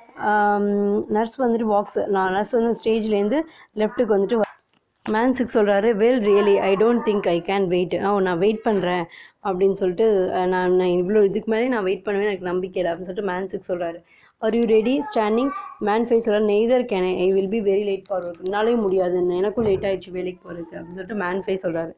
நர்ஸ் வந்துட்டு பாக்ஸ் நான் நர்ஸ் வந்து ஸ்டேஜ்லேருந்து லெஃப்ட்டுக்கு வந்துட்டு மேன் சிக்ஸ் சொல்கிறாரு well really I don't think I can wait oh நான் வெயிட் பண்ணுறேன் அப்படின்னு சொல்லிட்டு அஹ், நான் நான் இவ்வளோ இதுக்கு மேலே நான் வெயிட் பண்ணுவேன் எனக்கு நம்பிக்கை இல்லை அப்படின்னு சொல்லிட்டு மேன் சிக்ஸ் சொல்கிறாரு are you ready standing man five சொல்கிறார் neither can I will be very late for work என்னாலையும் முடியாது எனக்கும் லேட் ஆயிடுச்சு வேலைக்கு போகிறதுக்கு அப்படின்னு சொல்லிட்டு மேன் ஃபைவ் சொல்கிறாரு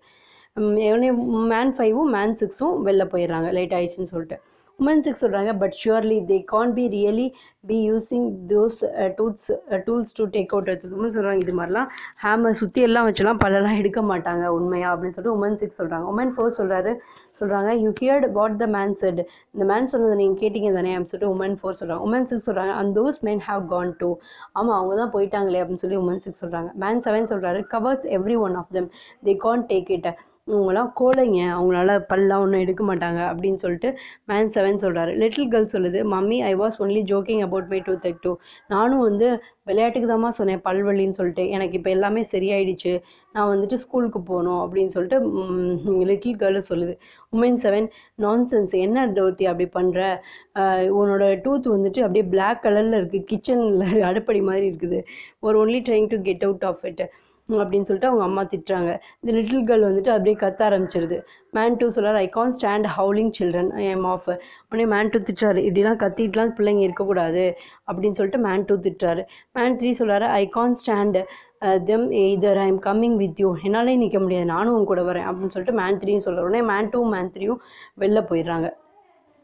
மேன் ஃபைவும் மேன் சிக்ஸும் வெளில போயிடுறாங்க லேட் ஆயிடுச்சுன்னு சொல்லிட்டு உமன் சிக்ஸ் சொல்கிறாங்க but surely they can be really be using those tools tools to take out எடுத்து உமன் சொல்கிறாங்க இது மாதிரிலாம் ஹேமர் சுற்றி எல்லாம் வச்சுலாம் பல்லெல்லாம் எடுக்க மாட்டாங்க உண்மையா அப்படின்னு சொல்லிட்டு உமன் சிக்ஸ் சொல்கிறாங்க உமன் ஃபோர் சொல்கிறாரு சொல்கிறாங்க you heard what the man said இந்த மேன் சொன்னதை நீங்கள் கேட்டிங்க தானே அப்படின்னு சொல்லிட்டு உமன் ஃபோர் சொல்கிறாங்க உமன் சிக்ஸ் சொல்கிறாங்க and those men have gone to ஆமாம் அவங்க தான் போயிட்டாங்களே அப்படின்னு சொல்லி உமன் சிக்ஸ் சொல்கிறாங்க மேன் செவன் சொல்கிறாரு cowards every one of them they can't take it இவங்களாம் கோழைங்க அவங்களால பல்லாம் ஒன்றும் எடுக்க மாட்டாங்க அப்படின்னு சொல்லிட்டு மேன் செவன் சொல்கிறாரு லிட்டில் கேர்ள் சொல்லுது mummy I was only joking about my toothache too நானும் வந்து விளையாட்டுக்கு தாம்மா சொன்னேன் பல்வலின்னு சொல்லிட்டு எனக்கு இப்போ எல்லாமே சரியாயிடுச்சு நான் வந்துட்டு ஸ்கூலுக்கு போகணும் அப்படின்னு சொல்லிட்டு லிட்டில் கேர்ள் சொல்லுது உமன் செவன் நான்சென்ஸ் என்ன தோத்தி அப்படி பண்ணுற உன்னோட டூத் வந்துட்டு அப்படியே பிளாக் கலரில் இருக்குது கிச்சனில் அடுப்படி மாதிரி இருக்குது ஒரு only trying to get out of it அப்படின்னு சொல்லிட்டு அவங்க அம்மா திட்டுறாங்க இந்த லிட்டில் கேர்ள் வந்துட்டு அப்படியே கத்த ஆரம்பிச்சிருது மேன் டூ சொல்கிறார் I can't stand howling children I am off உடனே மேன் டூ திட்டுறாரு இப்படிலாம் கத்திட்டுலாம் பிள்ளைங்க இருக்கக்கூடாது அப்படின்னு சொல்லிட்டு மேன் டூ திட்டுறாரு மேன் த்ரீ சொல்கிறாரு I can't stand them either I am coming with you என்னாலே நிற்க முடியாது நானும் உன் கூட வரேன் அப்படின்னு சொல்லிட்டு மேன் த்ரீயும் சொல்கிறார் உடனே மேன் டூ மேன் த்ரீயும் வெளில போயிடுறாங்க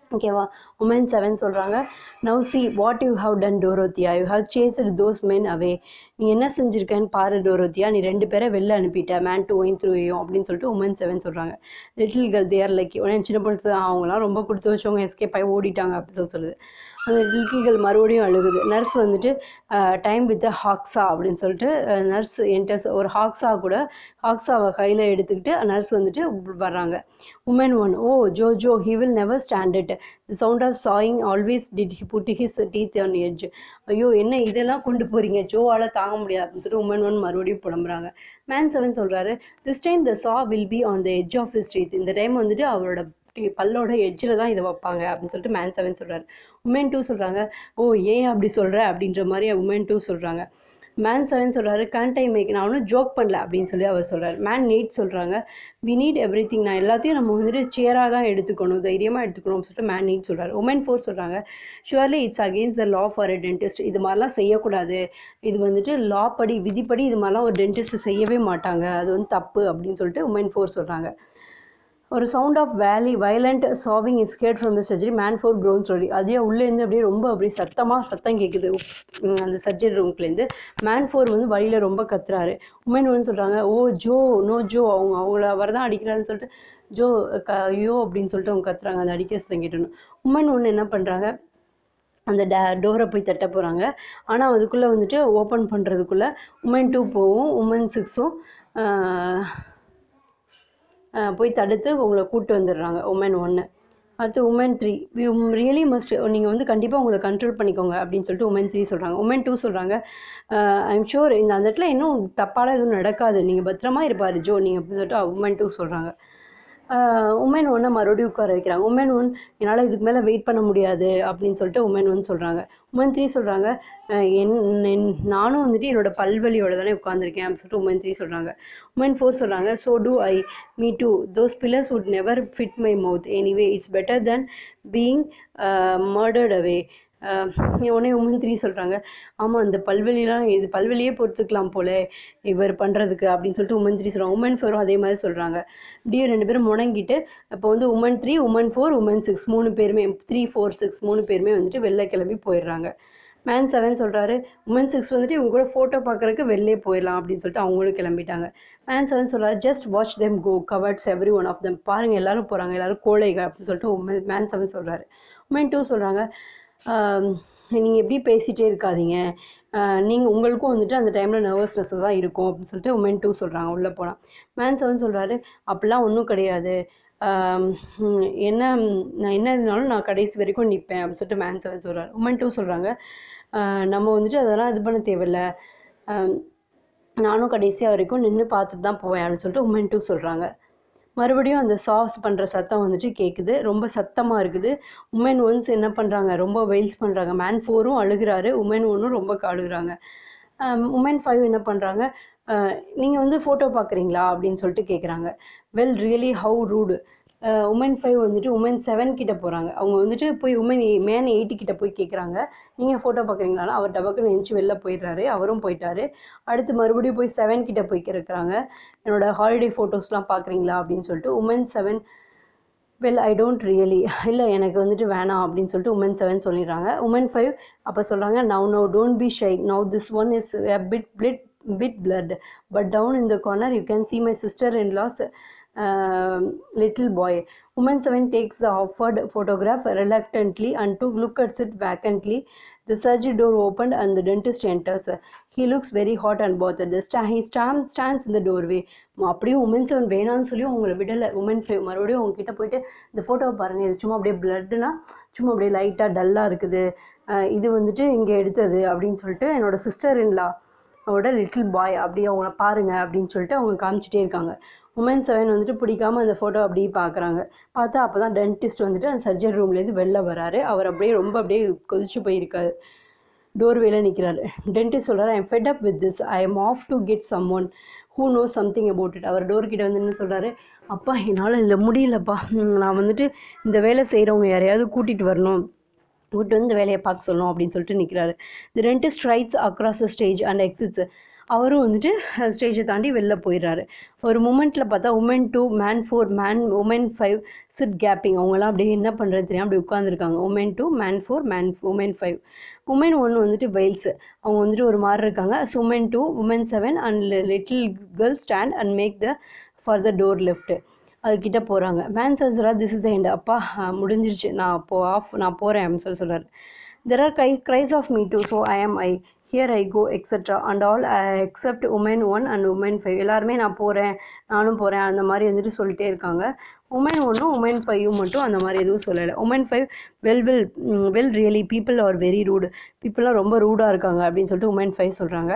ஓகேவா உமன் செவன் சொல்கிறாங்க now see what you have done Dorothea you have chased those men away நீ என்ன செஞ்சுருக்கேன்னு பாரு டோரோத்தியா நீ ரெண்டு பேரை வெளில அனுப்பிட்ட man two wine through you அப்படின்னு சொல்லிட்டு உமன் செவன் சொல்கிறாங்க லிட்டில் கேர்ள் தேர் லைக் உடனே சின்ன பொழுது அவங்களாம் ரொம்ப கொடுத்து வச்சவங்க எஸ்கேப் ஆகி ஓடிட்டாங்க அப்படின்னு சொல்லி சொல்லுது அந்த லிட்டில் கேர்ள் மறுபடியும் அழுகுது நர்ஸ் வந்துட்டு டைம் வித் ஹாக்ஸா அப்படின்னு சொல்லிட்டு நர்ஸ் என்டர்ஸ் ஒரு ஹாக்ஸா கூட ஹாக்ஸாவை கையில் எடுத்துக்கிட்டு நர்ஸ் வந்துட்டு வர்றாங்க woman one oh Joe Joe he will never stand it the sound of sawing always did he put his teeth on edge ஐயோ என்ன இதெல்லாம் கொண்டு போகிறீங்க ஜோவால் தாங்க முடியாது அப்படின்னு சொல்லிட்டு உமன் ஒன் மறுபடியும் புலம்புறாங்க மேன் செவன் சொல்கிறாரு this time the saw will be on the edge of his teeth இந்த டைம் வந்துட்டு அவரோட டி- பல்லோட எட்ஜில் தான் இதை வைப்பாங்க அப்படின்னு சொல்லிட்டு மேன் செவன் சொல்கிறாரு உமன் டூ சொல்கிறாங்க ஓ ஏன் அப்படி சொல்கிற அப்படின்ற மாதிரி உமன் டூ சொல்கிறாங்க மேன் செவன் சொல்கிறாரு can't I மேக் நான் ஒன்றும் ஜோக் பண்ணல அப்படின்னு சொல்லி அவர் சொல்கிறார் மேன் எயிட் சொல்கிறாங்க வி நீட் எவ்ரி திங் நான் எல்லாத்தையும் நம்ம வந்துட்டு சேராக தான் எடுத்துக்கணும் தைரியமாக எடுத்துக்கணும் அப்படின்னு சொல்லிட்டு மேன் எயிட் சொல்கிறாரு உமன் ஃபோர் சொல்கிறாங்க surely it's against the law for a dentist இது மாதிரிலாம் செய்யக்கூடாது இது வந்துட்டு லா படி விதிப்படி இது மாதிரிலாம் ஒரு டென்டிஸ்ட் செய்யவே மாட்டாங்க அது வந்து தப்பு அப்படின்னு சொல்லிட்டு உமன் ஃபோர் சொல்கிறாங்க ஒரு sound of very violent sawing is heard from the surgery man four groans சொல்லி அதே உள்ளேருந்து அப்படியே ரொம்ப அப்படியே சத்தமாக சத்தம் கேட்குது உம், அந்த சர்ஜரி ரூம்குலேருந்து மேன் ஃபோர் வந்து வழியில் ரொம்ப கத்துறாரு உமன் ஒன்று சொல்கிறாங்க ஓ ஜோ நோ ஜோ அவங்க அவங்கள அவர் தான் அடிக்கிறாருன்னு சொல்லிட்டு ஜோ க ஐயோ அப்படின்னு சொல்லிட்டு அவங்க கத்துறாங்க அந்த அடிக்க சத்தம் கேட்டணும் உமன் ஒன்று என்ன பண்ணுறாங்க அந்த டே டோரை போய் தட்ட போகிறாங்க ஆனால் அதுக்குள்ளே வந்துட்டு ஓப்பன் பண்ணுறதுக்குள்ளே உமன் டூ போவும் உமன் சிக்ஸும் போய் தடுத்து உங்களை கூப்பிட்டு வந்துடுறாங்க உமன் ஒன்று அடுத்து woman three you really must நீங்கள் வந்து கண்டிப்பாக உங்களை கண்ட்ரோல் பண்ணிக்கோங்க அப்படின்னு சொல்லிட்டு உமன் த்ரீ சொல்கிறாங்க உமன் டூ சொல்கிறாங்க ஐம் ஷூர் இந்த அந்த இடத்துல இன்னும் தப்பால எதுவும் நடக்காது நீங்கள் பத்திரமா இருப்பார் ஜோ நீங்கள் அப்படி சொல்லிட்டு உமன் டூ சொல்கிறாங்க உமன் ஒன்றை மறுபடியும் உட்கார வைக்கிறாங்க உமன் ஒன் என்னால் இதுக்கு மேலே வெயிட் பண்ண முடியாது அப்படின்னு சொல்லிட்டு உமன் ஒன் சொல்கிறாங்க உமன் த்ரீ சொல்கிறாங்க என் என் நானும் வந்துட்டு என்னோட பல்வலியோட தானே உட்காந்துருக்கேன் அப்படின்னு சொல்லிட்டு உமன் த்ரீ சொல்கிறாங்க உமன் ஃபோர் சொல்கிறாங்க so do I me too those fillers would never fit my mouth anyway it's better than being murdered away உடனே உமன் த்ரீ சொல்கிறாங்க ஆமாம் இந்த பல்வெளிலாம் இது பல்வெளியே பொறுத்துக்கலாம் போல இவர் பண்ணுறதுக்கு அப்படின்னு சொல்லிட்டு உமன் த்ரீ சொல்கிறாங்க உமன் ஃபோரும் அதே மாதிரி சொல்கிறாங்க இப்படியே ரெண்டு பேரும் முணங்கிட்டு அப்போ வந்து woman three woman four woman six மூணு பேருமே த்ரீ ஃபோர் சிக்ஸ் மூணு பேருமே வந்துட்டு வெளில கிளம்பி போயிடுறாங்க மேன் செவன் சொல்கிறாரு உமன் சிக்ஸ் வந்துட்டு இவங்க கூட ஃபோட்டோ பார்க்குறதுக்கு வெளிலே போயிடலாம் அப்படின்னு சொல்லிட்டு அவங்களும் கிளம்பிட்டாங்க மேன் செவன் சொல்கிறாரு just watch them go cowards every one of them பாருங்கள் எல்லாரும் போகிறாங்க எல்லாரும் கோழைகள் அப்படின்னு சொல்லிட்டு உமன் மேன் செவன் சொல்கிறாரு உமன் டூ சொல்கிறாங்க நீங்கள் எப்படி பேசிகிட்டே இருக்காதீங்க நீங்கள் உங்களுக்கும் வந்துட்டு அந்த டைமில் நர்வஸ்னஸ் தான் இருக்கும் அப்படின்னு சொல்லிட்டு உமன் டூ சொல்கிறாங்க உள்ளே போனால் மேன் செவன் சொல்கிறாரு அப்படிலாம் ஒன்றும் கிடையாது ஆம், ம், என்ன ம், நான் என்ன இருந்தாலும் நான் கடைசி வரைக்கும் நிற்பேன் அப்படின்னு சொல்லிட்டு மேன் செவன் சொல்கிறார் உமன் டூ சொல்கிறாங்க நம்ம வந்துட்டு அதெல்லாம் இது பண்ண தேவையில்ல ஆம், நானும் கடைசியாக வரைக்கும் நின்று பார்த்துட்டு தான் போவேன் அப்படின்னு சொல்லிட்டு உமன் டூ சொல்கிறாங்க மறுபடியும் அந்த சாஸ் பண்ணுற சத்தம் வந்துட்டு கேட்குது ரொம்ப சத்தமாக இருக்குது உமன் ஒன்ஸ் என்ன பண்ணுறாங்க ரொம்ப வெயில்ஸ் பண்ணுறாங்க மேன் ஃபோரும் அழுகிறாரு உமன் ஒன்றும் ரொம்ப அழுகுறாங்க உமன் ஃபைவ் என்ன பண்ணுறாங்க நீங்கள் வந்து ஃபோட்டோ பார்க்குறீங்களா அப்படின்னு சொல்லிட்டு கேட்குறாங்க well really how rude woman five வந்துட்டு உமன் செவன் கிட்ட போகிறாங்க அவங்க வந்துட்டு போய் உமன் மேன் எயிட்டி கிட்ட போய் கேட்குறாங்க நீங்கள் ஃபோட்டோ பார்க்குறீங்களா அவர் டபக்குன்னு எழுந்துச்சி வெளில போயிடுறாரு அவரும் போயிட்டாரு அடுத்து மறுபடியும் போய் செவன் கிட்ட போய் கேட்குறாங்க என்னோட ஹாலிடே ஃபோட்டோஸ்லாம் பார்க்குறீங்களா அப்படின்னு சொல்லிட்டு woman seven well I don't really இல்லை எனக்கு வந்துட்டு வேணாம் அப்படின்னு சொல்லிட்டு உமன் செவன் சொல்லிடுறாங்க உமன் ஃபைவ் அப்போ சொல்கிறாங்க now no don't be shy now this one is bit பிளிட் bit blood put down in the corner you can see my sister in law's uh, little boy woman seven takes the offered photograph reluctantly and to look at it vacantly the surgery door opened and the dentist enters he looks very hot and bothered the sta- he stand, stands in the doorway அப்படியும் woman seven வேணாம்னு சொல்லி உங்களை விடலை woman five மறுபடியும் உங்ககிட்ட போயிட்டு இந்த ஃபோட்டோவை பாருங்கள் இது சும்மா அப்படியே பிளட்னா சும்மா அப்படியே லைட்டாக டல்லாக இருக்குது அஹ் இது வந்துட்டு இங்கே எடுத்தது அப்படின்னு சொல்லிட்டு என்னோட சிஸ்டர் இன்லா அவரோட லிட்டில் பாய் அப்படி அவங்கள பாருங்க அப்படின்னு சொல்லிட்டு அவங்க காமிச்சிட்டே இருக்காங்க உமன் செவன் வந்துட்டு பிடிக்காம அந்த ஃபோட்டோ அப்படியே பார்க்குறாங்க பார்த்தா அப்போ தான் டென்டிஸ்ட் வந்துட்டு அந்த சர்ஜரி ரூம்லேருந்து வெளில வராரு அவர் அப்படியே ரொம்ப அப்படியே கொதிச்சு போயிருக்காரு டோர்வேல நிற்கிறாரு டென்டிஸ்ட் சொல்கிறார் I'm fed up with this I am off to get someone who knows something about it அவர் டோர் கிட்ட வந்து என்ன சொல்கிறாரு அப்பா என்னால் இல்லை முடியலப்பா ம், நான் வந்துட்டு இந்த வேலை செய்கிறவங்க யாரையாவது கூட்டிகிட்டு வரணும் கூட்டு வந்து இந்த வேலையை பார்க்க சொல்லணும் அப்படின்னு சொல்லிட்டு நிற்கிறாரு the dentist strides across the stage and exits அவரும் வந்துட்டு ஸ்டேஜை தாண்டி வெளில போயிடுறாரு ஒரு மூமெண்ட்டில் பார்த்தா woman two man four man woman five sit gaping அவங்களாம் அப்படியே என்ன பண்ணுறது தெரியாமல் அப்படி உட்காந்துருக்காங்க woman two man four man woman five woman ஒன்று வந்துட்டு வெயில்ஸ் அவங்க வந்துட்டு ஒரு மாதிரி இருக்காங்க so woman two woman seven and little girl stand and make the for the door left அதுக்கிட்ட போகிறாங்க மேன் சன்சரா திஸ் இஸ் த எண்ட் அப்பா அஹ், முடிஞ்சிருச்சு நான் அப்போ ஆஃப் நான் போகிறேன் அப்படின்னு சொல்லி சொல்கிறாரு தெர் ஆர் கை cries of me too so I am I hear I go etcetera and all except woman one and woman five எல்லாருமே நான் போகிறேன் நானும் போகிறேன் அந்த மாதிரி வந்துட்டு சொல்லிட்டே இருக்காங்க உமன் ஒன்றும் உமன் ஃபைவ் மட்டும் அந்த மாதிரி எதுவும் சொல்லலை woman five well well well really people are very rude பீப்புளெலாம் ரொம்ப ரூடாக இருக்காங்க அப்படின்னு சொல்லிட்டு உமன் ஃபைவ் சொல்கிறாங்க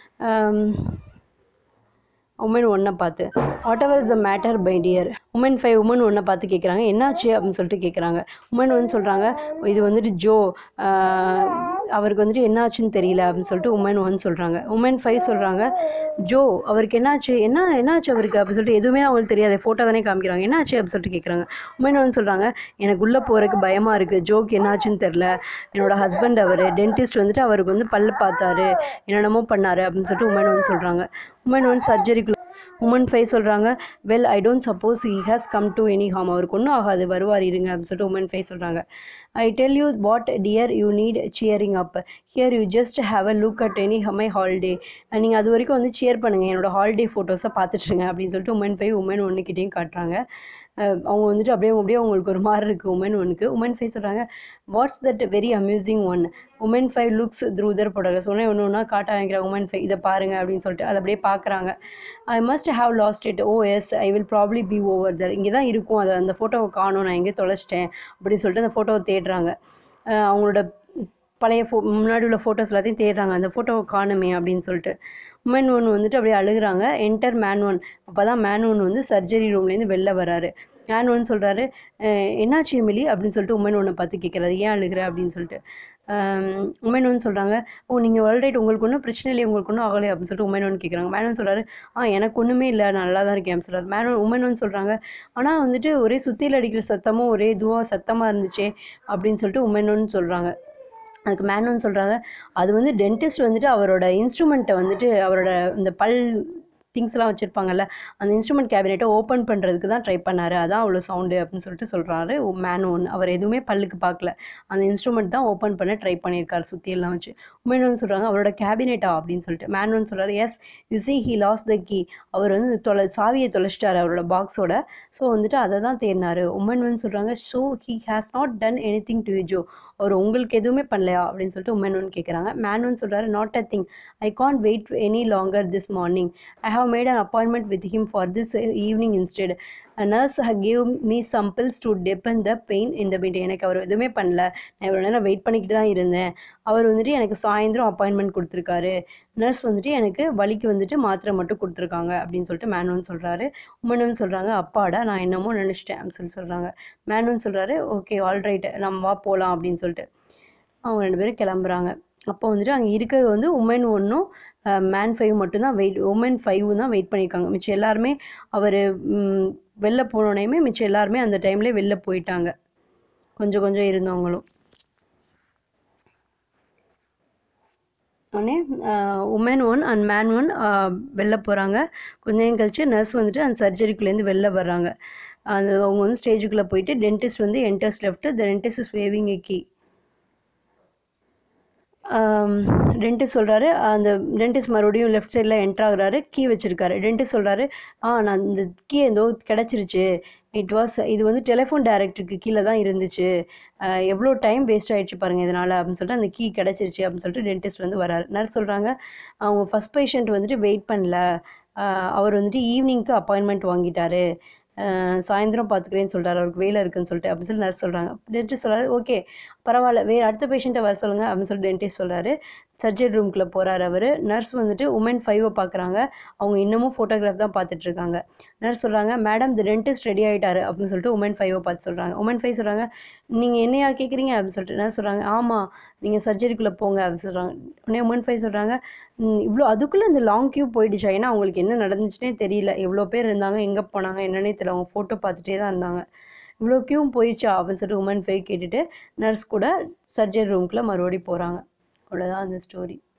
உமன் ஒன்றை பார்த்து whatever is the matter my dear woman five woman ஒன்றை பார்த்து கேட்குறாங்க என்னாச்சு அப்படின்னு சொல்லிட்டு கேட்குறாங்க உமன் வந்து சொல்கிறாங்க இது வந்துட்டு ஜோ ஆஹ், அவருக்கு வந்துட்டு என்னாச்சுன்னு தெரியல அப்படின்னு சொல்லிட்டு உமன் ஒன் சொல்கிறாங்க உமன் ஃபைவ் சொல்கிறாங்க ஜோ அவருக்கு என்னாச்சு என்ன என்னாச்சு அவருக்கு அப்படின்னு சொல்லிட்டு எதுவுமே அவங்களுக்கு தெரியாது ஃபோட்டோ தானே காமிக்கிறாங்க என்னாச்சு அப்படின்னு சொல்லிட்டு கேட்குறாங்க உமன் ஒன் சொல்கிறாங்க எனக்கு உள்ளே போகிறதுக்கு பயமாக இருக்குது ஜோக்கு என்னாச்சுன்னு தெரில என்னோட ஹஸ்பண்ட் அவர் டென்டிஸ்ட் வந்துட்டு அவருக்கு வந்து பல்லு பார்த்தாரு என்னென்னமோ பண்ணாரு அப்படின்னு சொல்லிட்டு உமன் ஒன் சொல்கிறாங்க உமன் ஒன் சர்ஜரிக்கு உமன் ஃபைவ் சொல்கிறாங்க well I don't suppose he has come to any harm அவருக்கு ஒன்றும் ஆகாது வருவார் இருங்க அப்படின்னு சொல்லிட்டு உமன் ஃபைவ் சொல்கிறாங்க I tell you what dear you need cheering up here you just have a look at any my holiday நீங்கள் அது வரைக்கும் வந்து சியர் பண்ணுங்கள் என்னோட ஹாலிடே ஃபோட்டோஸை பார்த்துட்ருங்க அப்படின்னு சொல்லிட்டு உமன் ஃபைவ் உமன் ஒன்றுக்கிட்டையும் காட்டுறாங்க அஹ் அவங்க வந்துட்டு அப்படியே அப்படியே அவங்களுக்கு ஒரு மாதிரி இருக்குது உமன் ஒனுக்கு உமன் ஃபைவ் சொல்கிறாங்க what's that very amusing one woman five looks through there போட்டாங்க சொன்னேன் ஒன்று ஒன்றா காட்ட வாங்கிக்கிறாங்க உமன் ஃபைவ் இதை பாருங்க அப்படின்னு சொல்லிட்டு அதை அப்படியே பார்க்குறாங்க I must have lost it oh yes I will probably be over there இங்கே தான் இருக்கும் அதை அந்த ஃபோட்டோவை காணும் நான் எங்கே தொலைச்சிட்டேன் அப்படின்னு சொல்லிட்டு அந்த ஃபோட்டோவை தேடுறாங்க அஹ் அவங்களோட பழைய ஃபோ முன்னாடி உள்ள ஃபோட்டோஸ் எல்லாத்தையும் தேடுறாங்க அந்த ஃபோட்டோவை காணுமே அப்படின்னு சொல்லிட்டு உமன் ஒன் வந்துட்டு அப்படியே அழுகுறாங்க என்டர் மேன் ஒன் அப்போ தான் மேன் ஒன் வந்து சர்ஜரி ரூம்லேருந்து வெளில வராரு மேன் ஒன் சொல்கிறாரு என்னாச்சு எமிலி அப்படின்னு சொல்லிட்டு உமன் ஒன்னை பார்த்து கேட்குறாரு ஏன் அழுகுற அப்படின்னு சொல்லிட்டு உமன் ஒன் சொல்கிறாங்க ஓ நீங்கள் ஆல்ரைட் உங்களுக்கு ஒன்றும் பிரச்சனை இல்லை உங்களுக்கு ஒன்றும் ஆகலை அப்படின்னு சொல்லிட்டு உமன் ஒன் கேட்குறாங்க மேன் ஒன் சொல்கிறாரு ஆ எனக்கு ஒன்றுமே இல்லை நான் நல்லா தான் இருக்கேன் சொல்கிறார் மேன் ஒன் உமன் ஒன் சொல்கிறாங்க ஆனால் வந்துட்டு ஒரே சுத்தியில் அடிக்கிற சத்தமும் ஒரே இதுவாக சத்தமாக இருந்துச்சே அப்படின்னு சொல்லிட்டு உமன் ஒன் சொல்கிறாங்க அதுக்கு மேன் ஒன் சொல்கிறாங்க அது வந்து டென்டிஸ்ட் வந்துட்டு அவரோட இன்ஸ்ட்ருமெண்ட்டை வந்துட்டு அவரோட இந்த பல் திங்ஸ்லாம் வச்சுருப்பாங்கல்ல அந்த இன்ஸ்ட்ருமெண்ட் கேபினெட்டை ஓப்பன் பண்ணுறதுக்கு தான் ட்ரை பண்ணாரு அதான் அவ்வளோ சவுண்டு அப்படின்னு சொல்லிட்டு சொல்கிறாரு மேன் ஒன் அவர் எதுவுமே பல்லுக்கு பார்க்கல அந்த இன்ஸ்ட்ருமெண்ட் தான் ஓப்பன் பண்ண ட்ரை பண்ணியிருக்காரு சுற்றியெல்லாம் வச்சு உமன் ஒன் சொல்கிறாங்க அவரோட கேபினெட்டா அப்படின்னு சொல்லிட்டு மேன் ஒன் சொல்கிறாரு yes you see he lost the key அவர் வந்து தொலை சாவியை தொலைச்சிட்டாரு அவரோட பாக்ஸோட ஸோ வந்துட்டு அதை தான் தேடினாரு உமன் ஒன் சொல்கிறாங்க so he has not done anything to Joe அவர் உங்களுக்கு எதுவுமே பண்ணலையா அப்படின்னு சொல்லிட்டு உமன் ஒன் கேட்குறாங்க மேன் ஒன் சொல்கிறாரு not a thing I can't wait any longer this morning I have made an appointment with him for this evening instead nurse gave me some pills to deaden the pain இந்த pain எனக்கு அவர் எதுவுமே பண்ணல நான் இவ்வளோ நேரம் wait பண்ணிக்கிட்டு தான் இருந்தேன் அவர் வந்துட்டு எனக்கு சாயந்தரம் அப்பாயின்மெண்ட் கொடுத்துருக்காரு நர்ஸ் வந்துட்டு எனக்கு வலிக்கு வந்துட்டு மாத்திரை மட்டும் கொடுத்துருக்காங்க அப்படின்னு சொல்லிட்டு மேனுவன் சொல்கிறாரு உமனுவன் சொல்கிறாங்க அப்பாடா நான் என்னமோ நினச்சிட்டேன் அப்படின்னு சொல்லி சொல்கிறாங்க மேனுவன் சொல்கிறாரு ஓகே ஆல்ரைட் நம்ம வா போகலாம் அப்படின்னு சொல்லிட்டு அவங்க ரெண்டு பேரும் கிளம்புறாங்க அப்போ வந்துட்டு அங்கே இருக்கிறது வந்து உமன் ஒன்றும் மேன் ஃபைவ் மட்டும்தான் வெயிட் உமன் ஃபைவ் தான் வெயிட் பண்ணியிருக்காங்க மிச்சம் எல்லாருமே அவர் வெளில போனோடனேயுமே மிச்சம் எல்லாருமே அந்த டைம்லேயே வெளில போயிட்டாங்க கொஞ்சம் கொஞ்சம் இருந்தவங்களும் உடனே woman one and man one வெளில போகிறாங்க கொஞ்ச நேரம் கழிச்சு நர்ஸ் வந்துட்டு அந்த சர்ஜரிக்குள்ளேருந்து வெளில வர்றாங்க அந்த அவங்க வந்து ஸ்டேஜுக்குள்ளே போயிட்டு டென்டிஸ்ட் வந்து enters left the dentist is waving a key dentist சொல்கிறாரு அந்த டென்டிஸ்ட் மறுபடியும் லெஃப்ட் சைடில் என்ட்ரு ஆகுறாரு கீ வச்சுருக்காரு டென்டிஸ்ட் சொல்கிறாரு ஆ நான் இந்த கீ ஏதோ கிடச்சிருச்சு இட் வாஸ் இது வந்து டெலிஃபோன் டைரக்டருக்கு கீழே தான் இருந்துச்சு அஹ் எவ்வளோ டைம் வேஸ்ட் ஆயிடுச்சு பாருங்கள் இதனால் அப்படின்னு சொல்லிட்டு அந்த கீ கிடச்சிருச்சு அப்படின்னு சொல்லிட்டு டென்டிஸ்ட் வந்து வராரு நர்ஸ் சொல்கிறாங்க அவங்க ஃபஸ்ட் பேஷண்ட் வந்துட்டு வெயிட் பண்ணல அஹ் அவர் வந்துட்டு ஈவினிங்க்கு அப்பாயின்மெண்ட் வாங்கிட்டாரு அஹ் சாயந்தரம் பார்த்துக்கிறேன்னு சொல்கிறாரு அவருக்கு வேலை இருக்குன்னு சொல்லிட்டு அப்படின்னு சொல்லி நர்ஸ் சொல்கிறாங்க டென்டிஸ்ட் சொல்கிறாரு ஓகே பரவாயில்ல வேறு அடுத்த பேஷண்ட்டை வர சொல்லுங்கள் அப்படின்னு சொல்லி டென்டிஸ்ட் சொல்கிறாரு சர்ஜரி ரூம்குள்ளே போகிறாரு அவர் நர்ஸ் வந்துட்டு உமன் ஃபைவை பார்க்குறாங்க அவங்க இன்னமும் ஃபோட்டோகிராஃப் தான் பார்த்துட்டு இருக்காங்க நர்ஸ் சொல்கிறாங்க மேடம் தி டென்டிஸ்ட் ரெடி ஆகிட்டாரு அப்படின்னு சொல்லிட்டு உமன் ஃபைவை பார்த்து சொல்கிறாங்க உமன் ஃபைவ் சொல்கிறாங்க நீங்கள் என்னையா கேட்குறீங்க அப்படின்னு சொல்லிட்டு நர்ஸ் சொல்கிறாங்க ஆமாம் நீங்கள் சர்ஜரிக்குள்ளே போங்க அப்படின்னு சொல்கிறாங்க உடனே உமன் ஃபைவ் சொல்கிறாங்க இவ்வளோ அதுக்குள்ளே இந்த லாங் கியூ போயிடுச்சா ஏன்னா அவங்களுக்கு என்ன நடந்துச்சுனே தெரியல எவ்வளோ பேர் இருந்தாங்க எங்கே போனாங்க என்னன்னே தெரியல அவங்க ஃபோட்டோ பார்த்துட்டே தான் இருந்தாங்க இவ்வளோ கியூவும் போயிடுச்சா அப்படின்னு சொல்லிட்டு உமன் ஃபைவ் கேட்டுட்டு நர்ஸ் கூட சர்ஜரி ரூம்குள்ளே மறுபடியும் போகிறாங்க அவ்வளோதான் அந்த ஸ்டோரி